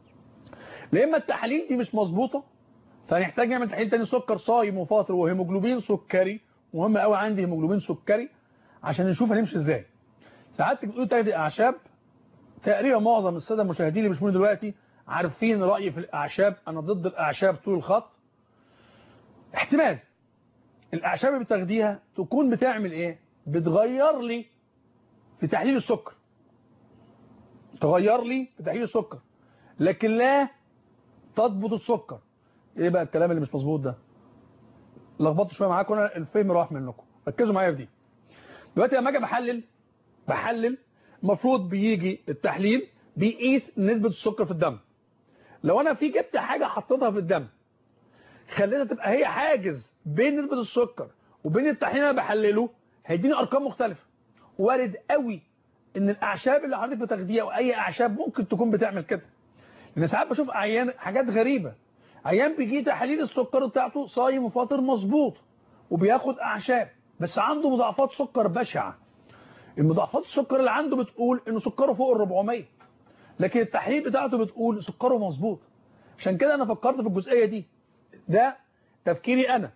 لا اما التحاليل دي مش مظبوطه فهنحتاج نعمل تحليل تاني سكر صايم وفاطر وهيموجلوبين سكري مهم قوي عندي هيموجلوبين سكري عشان نشوف هنمشي ازاي ساعات بتقول تاخدي اعشاب تقريبا معظم الساده المشاهدين اللي بيشوفوني دلوقتي عارفين رايي في الاعشاب انا ضد الاعشاب طول الخط احتمال الاعشاب اللي بتاخديها تكون بتعمل ايه بتغير لي في تحليل السكر تغير لي في تحليل السكر لكن لا تضبط السكر ايه بقى الكلام اللي مش مظبوط ده لخبطت شويه معاكم انا الفهم راح منكم ركزوا معايا في دي دلوقتي لما اجي بحلل بحلل المفروض بيجي التحليل بيقيس نسبه السكر في الدم لو انا في جبت حاجه حطيتها في الدم خليتها تبقى هي حاجز بين نسبه السكر وبين الطحين اللي انا بحلله هيديني ارقام مختلفه وارد قوي ان الاعشاب اللي حضرتك بتاخديها او اي اعشاب ممكن تكون بتعمل كده لان ساعات بشوف عيان حاجات غريبه عيان بيجي تحاليل السكر بتاعته صايم وفاطر مظبوط وبياخد اعشاب بس عنده مضاعفات سكر بشعه المضاعفات السكر اللي عنده بتقول انه سكره فوق ال 400 لكن التحليل بتاعته بتقول سكره مظبوط عشان كده انا فكرت في الجزئيه دي ده تفكيري انا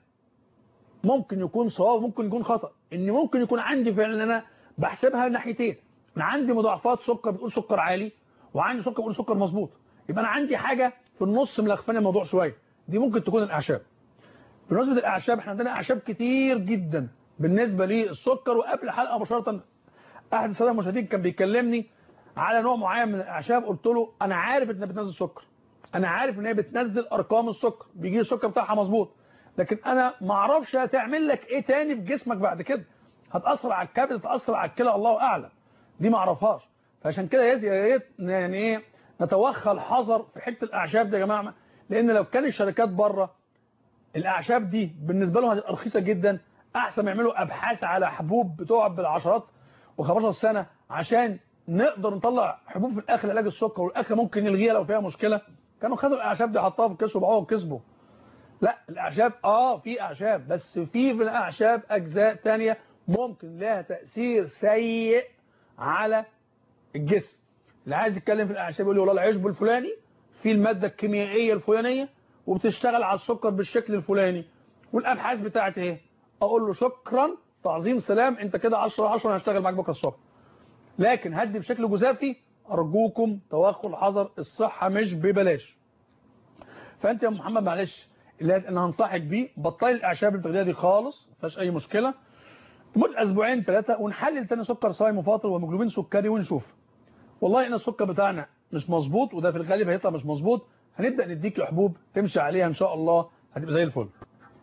ممكن يكون صواب ممكن يكون خطا ان ممكن يكون عندي فعلا انا بحسبها من ناحيتين انا عندي مضاعفات سكر بتقول سكر عالي وعندي سكر بتقول سكر مظبوط يبقى انا عندي حاجه في النص ملخفانه الموضوع شويه دي ممكن تكون الاعشاب بالنسبه للاعشاب احنا عندنا اعشاب كتير جدا بالنسبه للسكر وقبل الحلقه مباشره احد الساده المشاهدين كان بيكلمني على نوع معين من الاعشاب قلت له انا عارف انها بتنزل سكر انا عارف ان هي بتنزل ارقام السكر بيجي السكر بتاعها مظبوط لكن انا ما اعرفش هتعمل لك ايه تاني في جسمك بعد كده هتاثر على الكبد هتاثر على الكلى الله اعلم دي ما اعرفهاش فعشان كده يا ريت يعني ايه نتوخى الحذر في حته الاعشاب دي يا جماعه لان لو كان الشركات بره الاعشاب دي بالنسبه لهم هتبقى رخيصه جدا احسن ما يعملوا ابحاث على حبوب بتقعد بالعشرات و15 سنه عشان نقدر نطلع حبوب في الاخر علاج السكر والاخر ممكن نلغيها لو فيها مشكله كانوا خدوا الاعشاب دي حطوها في الكيس وباعوها وكسبوا لا الاعشاب اه في اعشاب بس في في الاعشاب اجزاء تانية ممكن لها تاثير سيء على الجسم اللي عايز يتكلم في الاعشاب يقول لي والله العشب الفلاني في الماده الكيميائيه الفلانيه وبتشتغل على السكر بالشكل الفلاني والابحاث بتاعتي ايه اقول له شكرا تعظيم سلام انت كده 10 10 هشتغل معاك بكره الصبح لكن هدي بشكل جزافي ارجوكم توخوا الحذر الصحه مش ببلاش فانت يا محمد معلش اللي انا هنصحك بيه بطلي الاعشاب اللي بتاخديها دي خالص ما فيهاش اي مشكله لمده اسبوعين ثلاثه ونحلل تاني سكر صايم وفاطر وهيموجلوبين سكري ونشوف والله ان السكر بتاعنا مش مظبوط وده في الغالب هيطلع مش مظبوط هنبدا نديك حبوب تمشي عليها ان شاء الله هتبقى زي الفل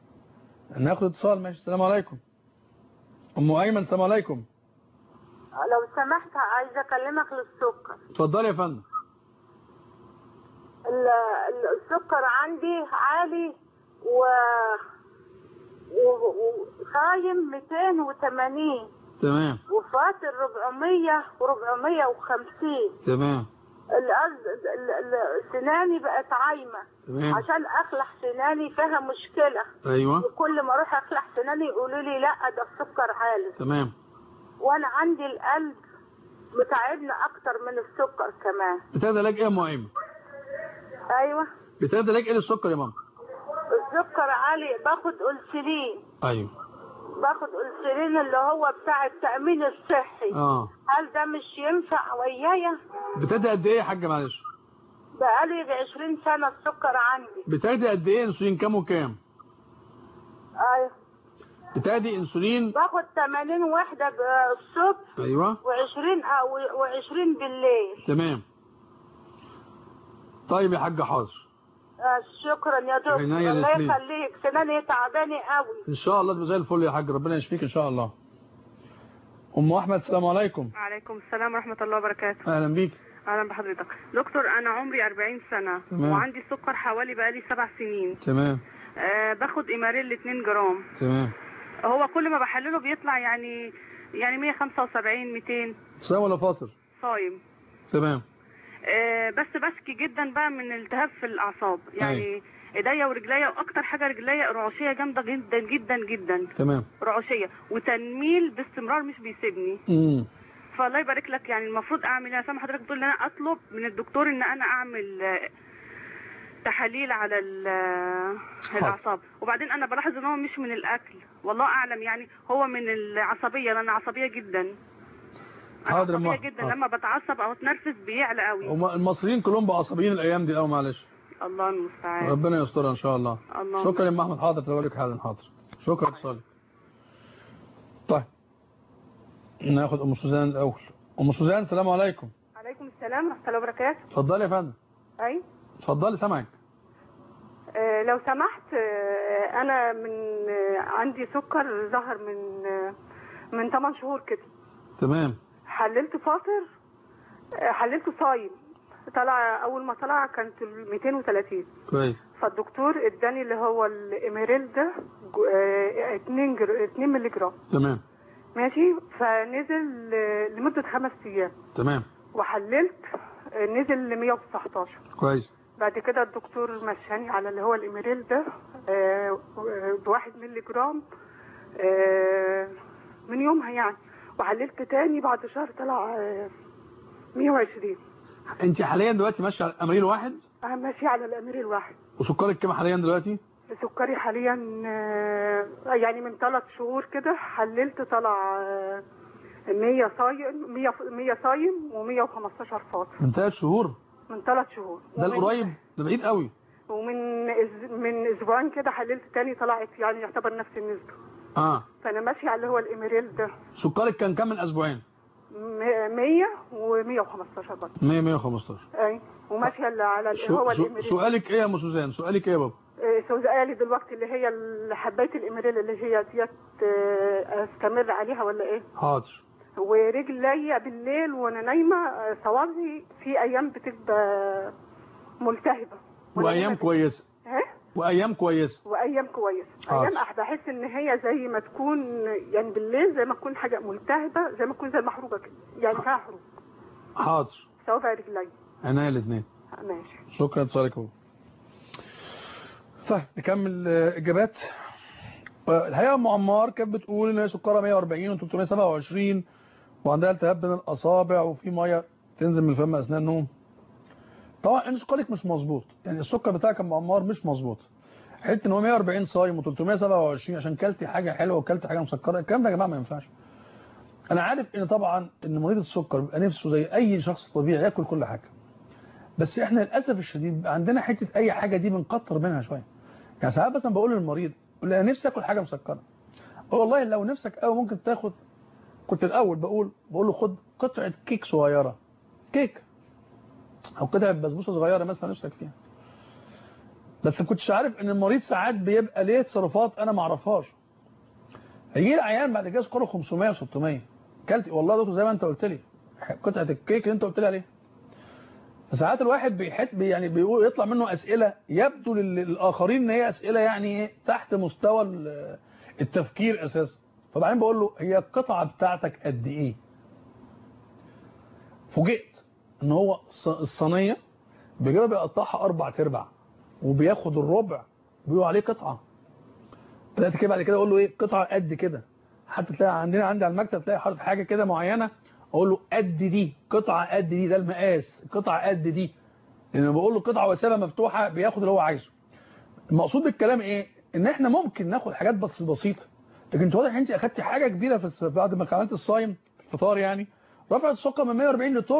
ناخد اتصال ماشي السلام عليكم ام ايمن السلام عليكم لو سمحت عايزه اكلمك للسكر اتفضلي يا فندم ال- ال- السكر عندي عالي و و- وصايم 280 تمام وفاطر 400 و450 تمام الأز... ال- ال- سناني بقت عايمة تمام. عشان اخلع سناني فيها مشكلة ايوه وكل ما اروح اخلع سناني يقولوا لي لا ده السكر عالي تمام وانا عندي القلب متعبني اكتر من السكر كمان بتاخد علاج ايه يا ام ايمن ايوه بتاخد علاج ايه للسكر يا ماما السكر عالي باخد انسولين ايوه باخد انسولين اللي هو بتاع التأمين الصحي اه هل ده مش ينفع ويايا بتاخدي قد ايه يا حاجه معلش بقالي 20 سنة السكر عندي بتاخدي قد ايه انسولين كام وكام ايوه بتاخدي انسولين باخد 80 وحدة الصبح ايوه و20 و20 بالليل تمام طيب يا حاج حاضر آه، شكرا يا دكتور عناية الله الاتنين. يخليك سناني تعباني قوي ان شاء الله تبقى زي الفل يا حاج ربنا يشفيك ان شاء الله ام احمد السلام عليكم وعليكم السلام ورحمة الله وبركاته اهلا بيك أهلا بحضرتك دكتور أنا عمري 40 سنة تمام. وعندي سكر حوالي بقالي سبع سنين تمام أه باخد إيماريل 2 جرام تمام هو كل ما بحلله بيطلع يعني يعني 175 200 صايم ولا فاطر صايم تمام أه بس بشكي جدا بقى من التهاب في الأعصاب يعني ايديا ورجليا واكتر حاجه رجليا رعوشيه جامده جدا جدا جدا تمام رعوشيه وتنميل باستمرار مش بيسيبني امم فالله يبارك لك يعني المفروض اعمل ايه فاهم حضرتك بتقول ان انا اطلب من الدكتور ان انا اعمل آه، تحاليل على ال- آه، الاعصاب وبعدين انا بلاحظ ان هو مش من الاكل والله اعلم يعني هو من العصبيه لان عصبيه جدا حاضر يا عصبيه أم جدا حاضر. لما بتعصب او اتنرفز بيعلى قوي هم المصريين كلهم بقى عصبيين الايام دي قوي معلش الله المستعان ربنا يسترها ان شاء الله اللهم شكرا يا ام احمد حاضر تقول لك حالا حاضر شكرا اتصالك طيب ناخد ام سوزان الاول ام سوزان السلام عليكم عليكم السلام ورحمة الله وبركاته اتفضلي يا فندم أي اتفضلي سامعك آه لو سمحت آه أنا من آه عندي سكر ظهر من آه من 8 شهور كده تمام حللت فاطر آه حللته صايم طلع اول ما طلع كان 230 كويس فالدكتور اداني اللي هو الاميريل ده 2 جر... 2 مللي جرام تمام ماشي فنزل آه، لمده خمس ايام تمام وحللت آه، نزل ل 119 كويس بعد كده الدكتور مشاني على اللي هو الاميريل ده آه، بواحد مللي جرام آه، من يومها يعني وحللت تاني بعد شهر طلع آه، 120 انت حاليا دلوقتي ماشيه على الامرين واحد انا ماشي على الاميريل واحد وسكرك كام حاليا دلوقتي سكري حاليا آه، يعني من ثلاث شهور كده حللت طلع آه، 100 صايم 100 100 صايم و115 فاطر من ثلاث شهور من ثلاث شهور ده ومن- القريب ده بعيد قوي ومن أز... من اسبوعين كده حللت تاني طلعت يعني يعتبر نفس النسبه اه فانا ماشي على اللي هو الاميريل ده سكرك كان كام من اسبوعين م- 100 و115 برضه 100 115 اي وماشيه اللي على اللي هو سو- سو- الاميريل سؤالك ايه يا ام سوزان سؤالك ايه يا بابا آه، سؤالي دلوقتي اللي هي ال- حبايه الاميريل اللي هي ديت آه، استمر عليها ولا ايه حاضر ورجلي بالليل وانا نايمه آه، صوابعي في ايام بتبقى ملتهبه وأنا وايام نايمة بت- كويسه ها وايام كويسه وايام كويسه حاضر. ايام أح- بحس ان هي زي ما تكون يعني بالليل زي ما تكون حاجه ملتهبه زي ما تكون زي محروقه كده يعني فيها حروق حاضر صوابع رجلي عينيا الاثنين ماشي شكرا لاتصالك يا بابا طيب نكمل آه، اجابات آه، الحقيقه ام عمار كانت بتقول ان هي سكرها 140 و327 وعندها التهاب بين الاصابع وفي ميه تنزل من الفم اثناء النوم طبعا انت سكرك مش مظبوط يعني السكر بتاعك يا ام عمار مش مظبوط حته ان هو 140 صايم و327 عشان كلتي حاجه حلوه وكلتي حاجه مسكره الكلام ده يا جماعه ما ينفعش انا عارف ان طبعا ان مريض السكر بيبقى نفسه زي اي شخص طبيعي ياكل كل حاجه بس احنا للاسف الشديد بيبقى عندنا حته اي حاجه دي بنكتر منها شويه يعني ساعات مثلا بقول للمريض يقول لي انا نفسي اكل حاجه مسكره اقول والله لو نفسك قوي ممكن تاخد كنت الاول بقول بقول له خد قطعه كيك صغيره كيك او قطعه بسبوسه صغيره مثلا نفسك فيها بس ما كنتش عارف ان المريض ساعات بيبقى ليه تصرفات انا ما اعرفهاش هيجي لي عيان بعد كده سكره 500 و600 كلت والله يا دكتور زي ما انت قلت لي قطعه الكيك اللي انت قلت لي عليها فساعات الواحد بيحت بي- يعني بيقول يطلع منه اسئله يبدو لل- للاخرين ان هي اسئله يعني ايه تحت مستوى ال- التفكير اساسا فبعدين بقول له هي القطعه بتاعتك قد ايه فوجئت ان هو الص- الصينيه بيجيبها بيقطعها اربع تربع وبياخد الربع بيقول عليه قطعه بدات كده بعد كده اقول له ايه قطعه قد كده حتى تلاقي عندنا عندي على المكتب تلاقي حاطط حاجه كده معينه اقول له قد دي قطعه قد دي ده المقاس قطعه قد دي لان بقول له قطعه واسيبها مفتوحه بياخد اللي هو عايزه المقصود بالكلام ايه ان احنا ممكن ناخد حاجات بس بسيطه لكن انت واضح انت اخدتي حاجه كبيره في الس- بعد ما عملت الصايم في الفطار يعني رفع السكر من 140 ل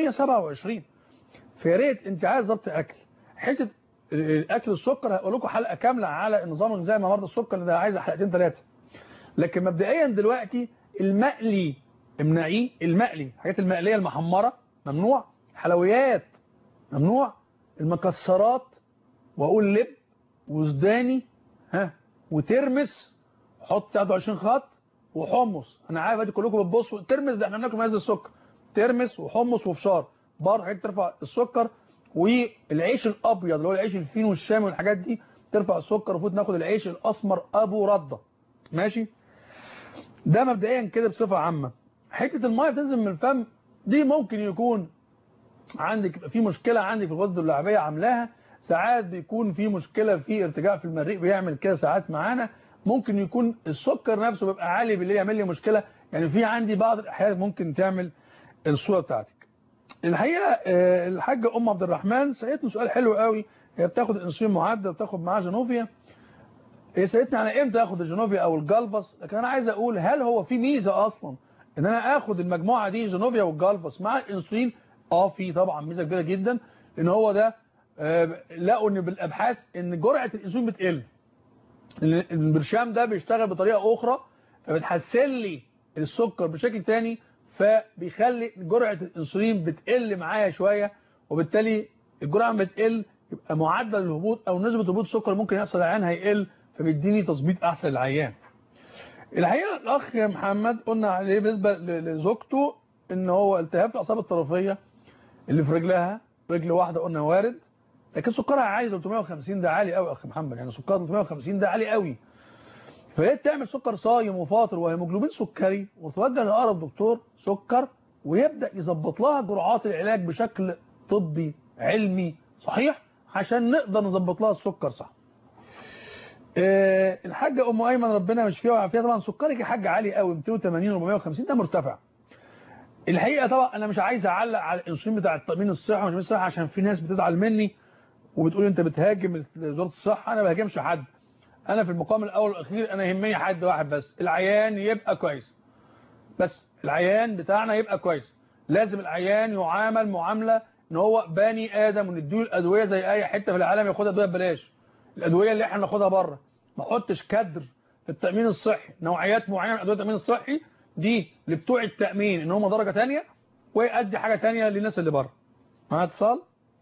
327 فيا ريت انت عايز ضبط اكل حته الاكل السكر هقول لكم حلقه كامله على النظام الغذائي مع مرضى السكر ده عايزه حلقتين ثلاثه لكن مبدئيا دلوقتي المقلي امنعيه المقلي الحاجات المقليه المحمره ممنوع حلويات ممنوع المكسرات واقول لب وزداني ها وترمس حط 23 خط وحمص انا عارف ادي كلكم بتبصوا ترمس ده احنا بناكل مزز السكر ترمس وحمص وفشار برضه حاجات ترفع السكر والعيش الابيض اللي هو العيش الفين والشامي والحاجات دي ترفع السكر المفروض ناخد العيش الاسمر ابو رده ماشي ده مبدئيا كده بصفه عامه حته الميه بتنزل من الفم دي ممكن يكون عندك يبقى في مشكله عندك في الغده اللعابيه عاملاها ساعات بيكون في مشكله في ارتجاع في المريء بيعمل كده ساعات معانا ممكن يكون السكر نفسه بيبقى عالي بالليل يعمل لي مشكله يعني في عندي بعض الاحيان ممكن تعمل الصوره بتاعتك الحقيقه آه، الحاجه ام عبد الرحمن سالتني سؤال حلو قوي هي بتاخد انسولين معدل وبتاخد معاه جنوفيا هي سالتني على امتى اخد الجنوفيا او الجالفاس لكن انا عايز اقول هل هو في ميزه اصلا ان انا اخد المجموعه دي جنوفيا والجالفاس مع الانسولين اه في طبعا ميزه كبيره جدا لان هو ده آه، لقوا ان بالابحاث ان جرعه الانسولين بتقل إن البرشام ده بيشتغل بطريقه اخرى فبتحسن لي السكر بشكل تاني فبيخلي جرعه الانسولين بتقل معايا شويه وبالتالي الجرعه لما بتقل يبقى معدل الهبوط او نسبه هبوط السكر ممكن يحصل العيان هيقل فبيديني تظبيط احسن للعيان الحقيقه الاخ محمد قلنا عليه بالنسبه ل- لزوجته ان هو التهاب في الاعصاب الطرفيه اللي في رجلها رجل واحدة قلنا وارد لكن سكرها عالي 350 ده عالي قوي اخ محمد يعني سكرها 350 ده عالي قوي فهي تعمل سكر صايم وفاطر وهيموجلوبين سكري وتوجه لأقرب دكتور سكر ويبدأ يظبط لها جرعات العلاج بشكل طبي علمي صحيح عشان نقدر نظبط لها السكر صح أه الحاجة أم أيمن ربنا مش فيها وعافيها طبعا سكرك يا حاجة عالي قوي 280 450 ده مرتفع الحقيقة طبعا أنا مش عايز أعلق على الأنسولين بتاع التأمين الصحي ومش الصحي عشان في ناس بتزعل مني وبتقول أنت بتهاجم وزارة الصحة أنا ما بهاجمش حد أنا في المقام الأول والأخير أنا يهمني حد واحد بس العيان يبقى كويس بس العيان بتاعنا يبقى كويس لازم العيان يعامل معاملة ان هو بني ادم ونديله الادويه زي اي حته في العالم ياخدها ادويه ببلاش الادويه اللي احنا ناخدها بره ما احطش كدر في التامين الصحي نوعيات معينه من ادويه التامين الصحي دي لبتوع التامين ان هم درجه ثانيه ويأدي حاجه ثانيه للناس اللي بره معايا اتصال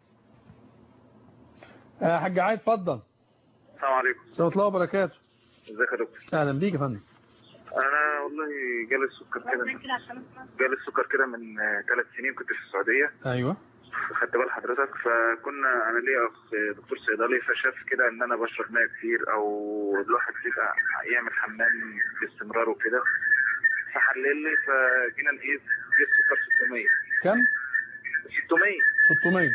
يا حاج عايد اتفضل السلام عليكم ورحمه الله وبركاته ازيك يا دكتور اهلا بيك يا فندم انا والله جالي السكر كده جالي السكر كده من ثلاث سنين كنت في السعوديه ايوه خدت بال حضرتك فكنا انا ليا اخ دكتور صيدلي فشاف كده ان انا بشرب ميه كتير او الواحد كيف يعمل حمام باستمرار وكده فحلل لي فجينا نقيس جيت سكر 600 كم 600 600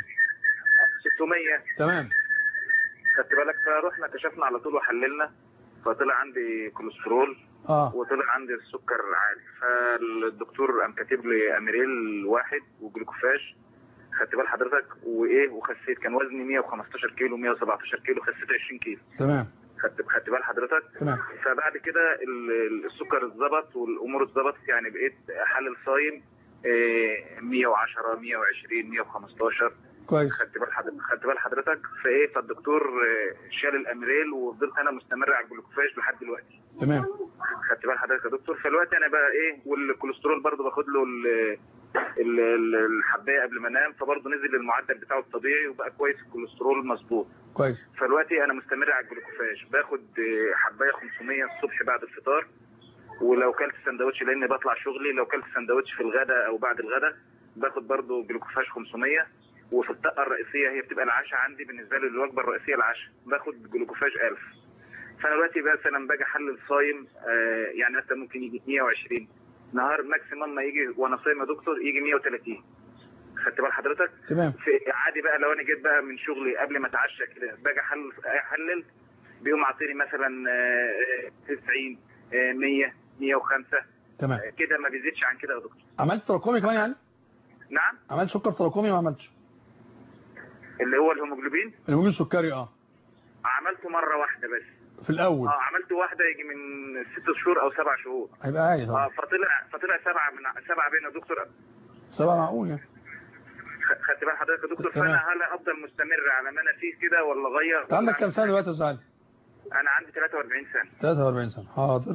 600 تمام خدت بالك فرحنا كشفنا على طول وحللنا فطلع عندي كوليسترول اه وطلع عندي السكر عالي فالدكتور قام كاتب لي اميريل واحد وجلوكوفاج خدت بال حضرتك وايه وخسيت كان وزني 115 كيلو 117 كيلو خسيت 20 كيلو تمام خدت خدت بال حضرتك تمام فبعد كده ال- السكر اتظبط والامور اتظبطت يعني بقيت حلل صايم إيه، 110 120 115 كويس خدت بال حضرتك خدت بال حضرتك فايه فالدكتور آه، شال الاميريل وفضلت انا مستمر على الجلوكوفاج لحد دلوقتي تمام خدت بال حضرتك يا دكتور فالوقت انا بقى ايه والكوليسترول برضه باخد له ال- ال- ال- الحبايه قبل ما انام فبرضه نزل المعدل بتاعه الطبيعي وبقى كويس الكوليسترول مظبوط كويس فالوقتي انا مستمر على الجلوكوفاج باخد آه، حبايه 500 الصبح بعد الفطار ولو كلت سندوتش لان بطلع شغلي لو كلت سندوتش في الغداء او بعد الغداء باخد برضه جلوكوفاج 500 وفي الطاقه الرئيسيه هي بتبقى العشاء عندي بالنسبه لي الوجبه الرئيسيه العشاء باخد جلوكوفاج 1000 فانا دلوقتي مثلا باجي احلل صايم آه يعني مثلا ممكن يجي 120 نهار ماكسيمم ما يجي وانا صايم يا دكتور يجي 130 خدت بال حضرتك؟ تمام في عادي بقى لو انا جيت بقى من شغلي قبل ما اتعشى كده باجي احلل احلل بيقوم عاطيني مثلا آه، 90 آه، 100 105 تمام آه، كده ما بيزيدش عن كده يا دكتور عملت تراكمي كمان يعني نعم عملت سكر تراكمي ما عملتش اللي هو الهيموجلوبين الهيموجلوبين السكري اه عملته مره واحده بس في الاول اه عملت واحده يجي من ست شهور او سبع شهور هيبقى عالي اه طبعا فطلع فطلع سبعه من سبعه بين يا دكتور سبعة معقول يعني خ- خدت بال حضرتك يا دكتور تمام. فانا هل افضل مستمر على ما انا فيه كده ولا اغير انت عندك كام سنة دلوقتي يا استاذ علي انا عندي 43 سنه 43 سنة حاضر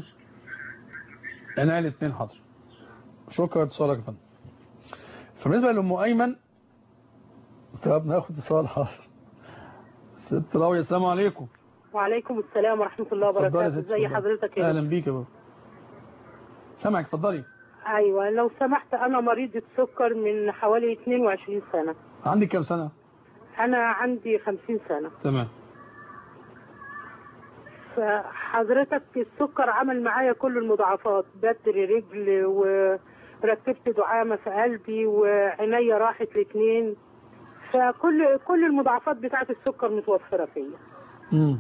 انا الاثنين حاضر شكرا اتصالك يا فندم فبالنسبة لأم أيمن طب ناخد اتصال حاضر ست راوية السلام عليكم وعليكم السلام ورحمة الله اتفضلي يا وبركاته ست، ازي اتفضلي. حضرتك يا اهلا بيك يا بابا سامعك اتفضلي ايوه لو سمحت انا مريضة سكر من حوالي 22 سنة عندك كام سنة انا عندي 50 سنة تمام فحضرتك السكر عمل معايا كل المضاعفات بدري رجل وركبت دعامة في قلبي وعينيا راحت الاثنين فكل كل المضاعفات بتاعت السكر متوفرة فيا امم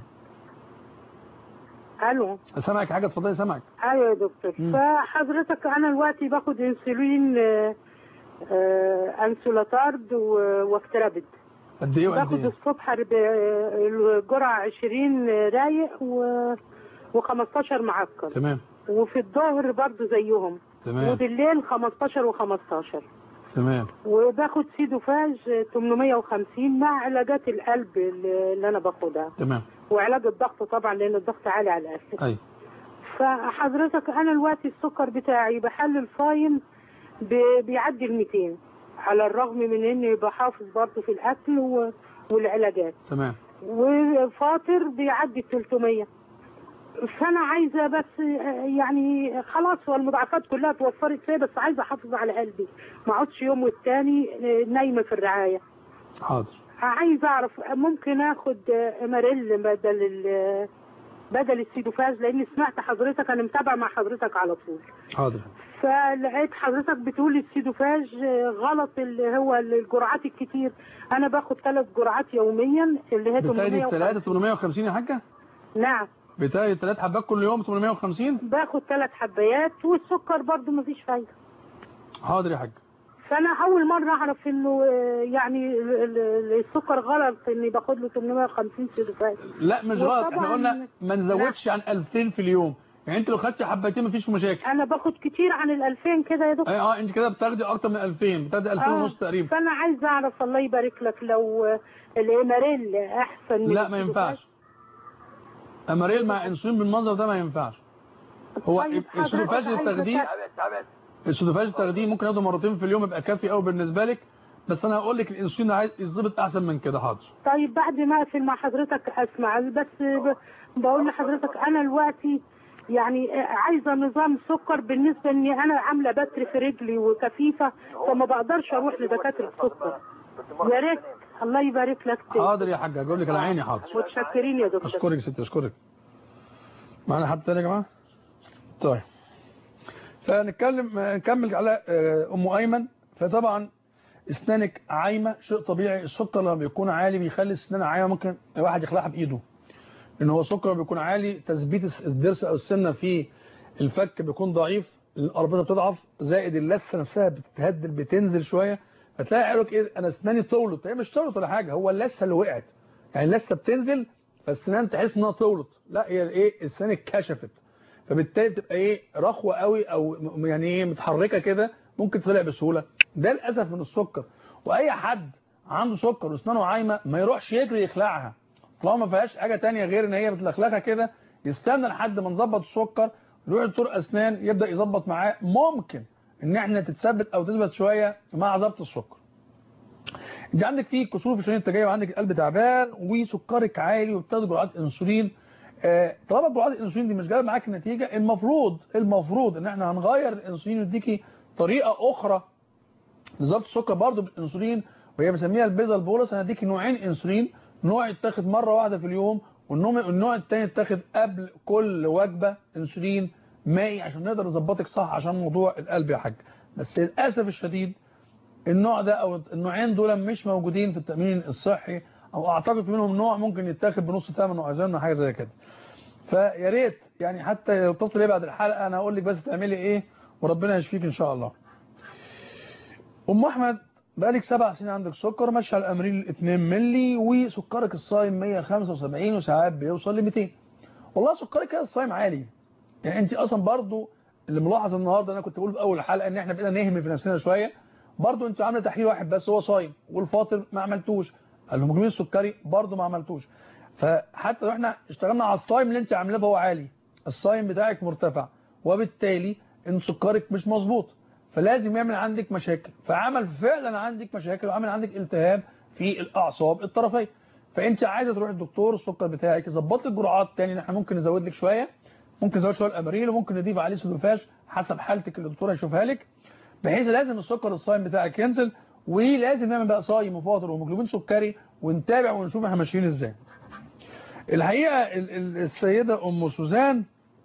الو سامعك حاجة اتفضلي سامعك ايوه يا دكتور مم. فحضرتك انا دلوقتي باخد انسولين آه، آه، انسولاتارد و- واكترابد قد ايه وقد باخد ايه الصبح رب- الجرعة 20 رايق و و15 معسكر تمام وفي الظهر برضو زيهم تمام وبالليل 15 و15 تمام وباخد سيدوفاج 850 مع علاجات القلب اللي اللي انا باخدها تمام وعلاج الضغط طبعا لان الضغط عالي على الاخر اي فحضرتك انا دلوقتي السكر بتاعي بحلل صايم ب- بيعدي ال 200 على الرغم من اني بحافظ برضه في الاكل و- والعلاجات تمام وفاطر بيعدي ال 300 فانا عايزه بس يعني خلاص هو المضاعفات كلها اتوفرت فيا بس عايزه احافظ على قلبي ما اقعدش يوم والتاني نايمه في الرعايه حاضر عايزه اعرف ممكن اخد اماريل بدل ال بدل السيدوفاز لاني سمعت حضرتك انا متابعه مع حضرتك على طول حاضر فلقيت حضرتك بتقول السيدوفاج غلط اللي هو الجرعات الكتير انا باخد ثلاث جرعات يوميا اللي هي بتاعي 850 الثلاثة 850 يا حاجة نعم بتاعي الثلاث حبات كل يوم 850 باخد ثلاث حبايات والسكر برضو مفيش فايده حاضر يا حاجة فانا اول مره اعرف انه آه، يعني ال- ال- السكر غلط اني باخد له 850 سيدوفاج لا مش غلط احنا وطبعاً- قلنا ما نزودش عن 2000 في اليوم يعني انت لو خدتي حبتين مفيش مشاكل انا باخد كتير عن ال 2000 كده يا دكتور اي اه انت كده بتاخدي اكتر من 2000 بتاخدي 2000 آه، ونص تقريبا فانا عايزه اعرف الله يبارك لك لو آه، الاماريل احسن من لا ما السيدوفاج. ينفعش اماريل مع انسولين بالمنظر ده ما ينفعش هو طيب حضرتك السلوفاج عايزة التخدير السلوفاج التخدير ممكن ياخده مرتين في اليوم يبقى كافي قوي بالنسبه لك بس انا هقول لك الانسولين عايز يظبط احسن من كده حاضر طيب بعد ما اقفل مع حضرتك اسمع بس ب- بقول لحضرتك انا دلوقتي يعني عايزه نظام سكر بالنسبه اني انا عامله بتر في رجلي وكفيفه فما بقدرش اروح لدكاتره السكر يا ريت الله يبارك لك حاضر يا حاجه اقول لك على عيني حاضر متشكرين يا دكتور اشكرك يا ستي اشكرك معانا حد تاني يا جماعه طيب فنتكلم نكمل على آه، ام ايمن فطبعا اسنانك عايمه شيء طبيعي السكر لما بيكون عالي بيخلي السنان عايمه ممكن الواحد يخلعها بايده ان هو السكر لما بيكون عالي تثبيت الضرس او السنه في الفك بيكون ضعيف الاربطه بتضعف زائد اللثه نفسها بتتهدل بتنزل شويه فتلاقي يقول لك ايه انا اسناني طولت هي مش طولت ولا حاجه هو اللثه اللي وقعت يعني اللثه بتنزل فالسنان تحس انها طولت لا هي ايه السنان اتكشفت فبالتالي بتبقى ايه رخوه قوي او م- يعني ايه متحركه كده ممكن تطلع بسهوله ده للاسف من السكر واي حد عنده سكر واسنانه عايمه ما يروحش يجري يخلعها طالما ما فيهاش حاجه تانية غير ان هي بتلخلخها كده يستنى لحد ما نظبط السكر يروح لدكتور اسنان يبدا يظبط معاه ممكن ان احنا تتثبت او تثبت شويه مع ضبط السكر انت عندك في كسور في الشرايين التاجيه وعندك القلب تعبان وسكرك عالي وبتاخد جرعات انسولين آه، طالما جرعات الانسولين دي مش جايبه معاك النتيجه المفروض المفروض ان احنا هنغير الانسولين ونديكي طريقه اخرى لضبط السكر برضه بالانسولين وهي بنسميها البيزل بولس هنديكي نوعين انسولين نوع يتاخد مره واحده في اليوم والنوع النوع الثاني يتاخد قبل كل وجبه انسولين مائي عشان نقدر نظبطك صح عشان موضوع القلب يا حاج بس للاسف الشديد النوع ده او النوعين دول مش موجودين في التامين الصحي او اعتقد في منهم نوع ممكن يتاخد بنص ثمن او حاجه زي كده فيا ريت يعني حتى لو اتصل بيا بعد الحلقه انا هقول لك بس تعملي ايه وربنا يشفيك ان شاء الله ام احمد بقالك سبع سنين عندك سكر ماشيه على الامريل 2 مللي وسكرك الصايم 175 وساعات بيوصل ل 200 والله سكرك كده الصايم عالي يعني انت اصلا برضو اللي ملاحظ النهارده انا كنت بقول في اول الحلقه ان احنا بقينا نهمل في نفسنا شويه برضو انت عامله تحليل واحد بس هو صايم والفاطر ما عملتوش الهيموجلوبين السكري برضو ما عملتوش فحتى لو احنا اشتغلنا على الصايم اللي انت عاملاه فهو عالي الصايم بتاعك مرتفع وبالتالي ان سكرك مش مظبوط فلازم يعمل عندك مشاكل فعمل فعلا عندك مشاكل وعمل عندك التهاب في الاعصاب الطرفيه فانت عايزه تروح الدكتور السكر بتاعك يظبط لك جرعات تاني ان احنا ممكن نزود لك شويه ممكن نزود شويه الاماريل وممكن نضيف عليه سلوفاش حسب حالتك اللي الدكتور هيشوفها لك بحيث لازم السكر الصايم بتاعك ينزل ولازم نعمل بقى صايم وفاطر وهيموجلوبين سكري ونتابع ونشوف احنا ماشيين ازاي الحقيقه ال- ال- السيده ام سوزان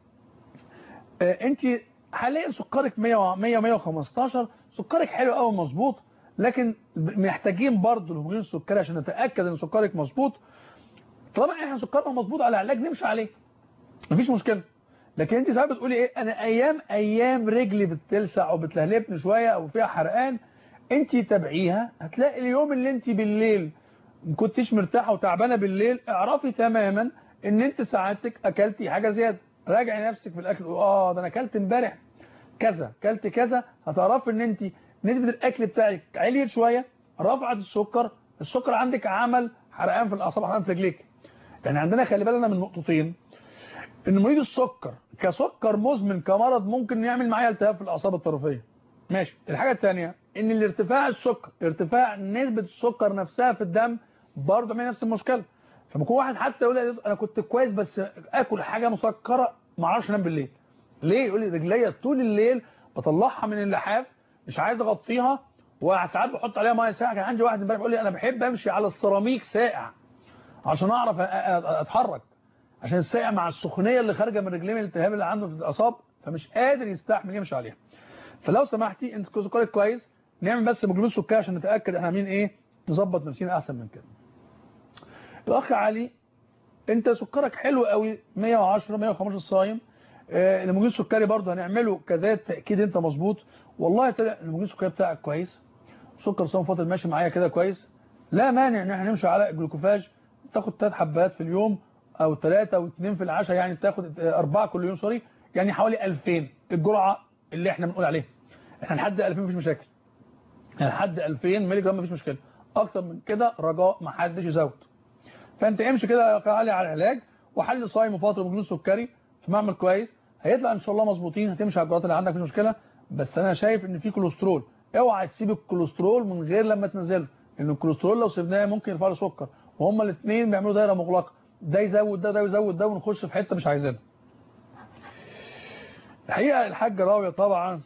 آه، انت حاليا سكرك 100 100 115 سكرك حلو قوي مظبوط لكن محتاجين برضه الهرمون السكري عشان نتاكد ان سكرك مظبوط طالما احنا سكرنا مظبوط على علاج نمشي عليه مفيش مشكله لكن انت ساعات بتقولي ايه انا ايام ايام رجلي بتلسع وبتلهلبني شويه او فيها حرقان انت تابعيها هتلاقي اليوم اللي انت بالليل ما كنتش مرتاحه وتعبانه بالليل اعرفي تماما ان انت سعادتك اكلتي حاجه زياده راجعي نفسك في الاكل اه ده انا اكلت امبارح كذا اكلت كذا هتعرفي ان انت نسبه الاكل بتاعك عليت شويه رفعت السكر السكر عندك عمل حرقان في الاعصاب حرقان في رجليك يعني عندنا خلي بالنا من نقطتين ان مريض السكر كسكر مزمن كمرض ممكن يعمل معايا التهاب في الاعصاب الطرفيه ماشي الحاجه الثانيه ان الارتفاع السكر ارتفاع نسبه السكر نفسها في الدم برضه عامل نفس المشكله فما يكون واحد حتى يقول لي انا كنت كويس بس اكل حاجه مسكره ما اعرفش انام بالليل ليه يقول لي رجليا طول الليل بطلعها من اللحاف مش عايز اغطيها وساعات بحط عليها ميه ساقعه كان عندي واحد امبارح بيقول لي انا بحب امشي على السيراميك ساقع عشان اعرف أ- أ- اتحرك عشان الساقع مع السخونيه اللي خارجه من رجليه من الالتهاب اللي عنده في الاعصاب فمش قادر يستحمل يمشي عليها فلو سمحتي انت سكرك كويس نعمل بس مجلوب سكري عشان نتاكد احنا عاملين ايه نظبط نفسينا احسن من كده الاخ علي انت سكرك حلو قوي 110 115 صايم آه، المجلوب السكري برضه هنعمله كذات تاكيد انت مظبوط والله طلع المجلوب السكري بتاعك كويس سكر صام فاضل ماشي معايا كده كويس لا مانع ان احنا نمشي على الجلوكوفاج تاخد ثلاث حبات في اليوم او ثلاثه او اثنين في العشاء يعني تاخد آه، اربعه كل يوم سوري يعني حوالي 2000 الجرعه اللي احنا بنقول عليها احنا لحد 2000 مفيش مشاكل يعني لحد 2000 مللي جرام مفيش مشكله اكتر من كده رجاء ما حدش يزود فانت امشي كده يا أخي علي على العلاج وحل صايم وفتره مجنون سكري في معمل كويس هيطلع ان شاء الله مظبوطين هتمشي على الجرعات اللي عندك مفيش مشكله بس انا شايف ان في كوليسترول اوعى تسيب الكوليسترول من غير لما تنزله لان الكوليسترول لو سيبناه ممكن يرفع له سكر وهما الاثنين بيعملوا دايره مغلقه ده يزود ده ده يزود ده ونخش في حته مش عايزينها الحقيقه الحاج راويه طبعا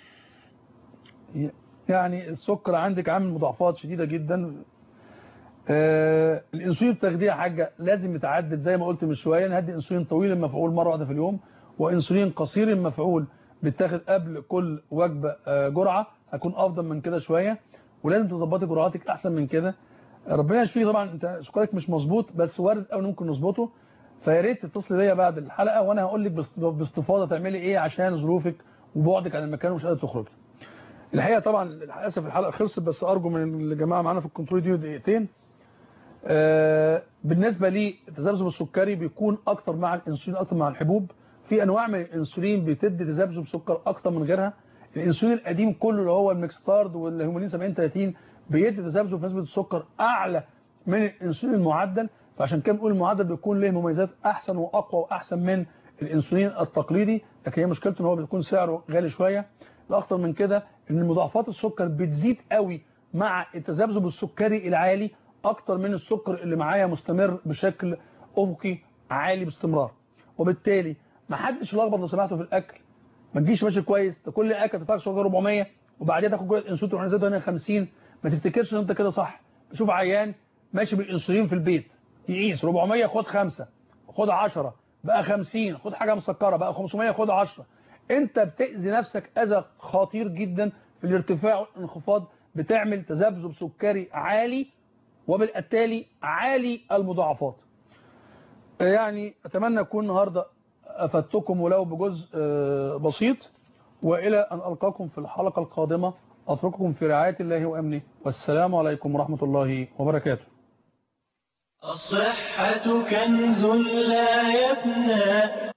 يعني السكر عندك عامل مضاعفات شديده جدا آه الانسولين بتاخديه يا حاجه لازم يتعدد زي ما قلت من شويه نهدي انسولين طويل المفعول مره واحده في اليوم وانسولين قصير المفعول بيتاخد قبل كل وجبه آه جرعه هيكون افضل من كده شويه ولازم تظبطي جرعاتك احسن من كده ربنا يشفيك طبعا انت سكرك مش مظبوط بس وارد قوي ممكن نظبطه فيا ريت تتصلي بيا بعد الحلقه وانا هقول لك باست- باستفاضه تعملي ايه عشان ظروفك وبعدك عن المكان ومش قادره تخرجي الحقيقه طبعا للاسف الحلقه خلصت بس ارجو من الجماعه معانا في الكنترول دي دقيقتين آه، بالنسبه لي التذبذب السكري بيكون اكتر مع الانسولين اكتر مع الحبوب في انواع من الانسولين بتدي تذبذب سكر اكتر من غيرها الانسولين القديم كله اللي هو الميكستارد والهيمولين 70 30 بيدي تذبذب في نسبه السكر اعلى من الانسولين المعدل فعشان كده بنقول المعدل بيكون له مميزات احسن واقوى واحسن من الانسولين التقليدي لكن هي مشكلته ان هو بيكون سعره غالي شويه الاخطر من كده ان مضاعفات السكر بتزيد قوي مع التذبذب السكري العالي اكتر من السكر اللي معايا مستمر بشكل افقي عالي باستمرار وبالتالي ما حدش يلخبط لو سمحتوا في الاكل ما تجيش ماشي كويس تاكل لي اكل تدفع سكر 400 وبعدين تاخد جرعه انسولين تروح نازل هنا 50 ما تفتكرش ان انت كده صح شوف عيان ماشي بالانسولين في البيت يقيس 400 خد 5 خد 10 بقى 50 خد حاجه مسكره بقى 500 خد 10 انت بتاذي نفسك اذى خطير جدا في الارتفاع والانخفاض بتعمل تذبذب سكري عالي وبالتالي عالي المضاعفات يعني اتمنى اكون النهارده افدتكم ولو بجزء آه، بسيط والى ان القاكم في الحلقه القادمه اترككم في رعايه الله وامنه والسلام عليكم ورحمه الله وبركاته الصحة كنز لا يفنى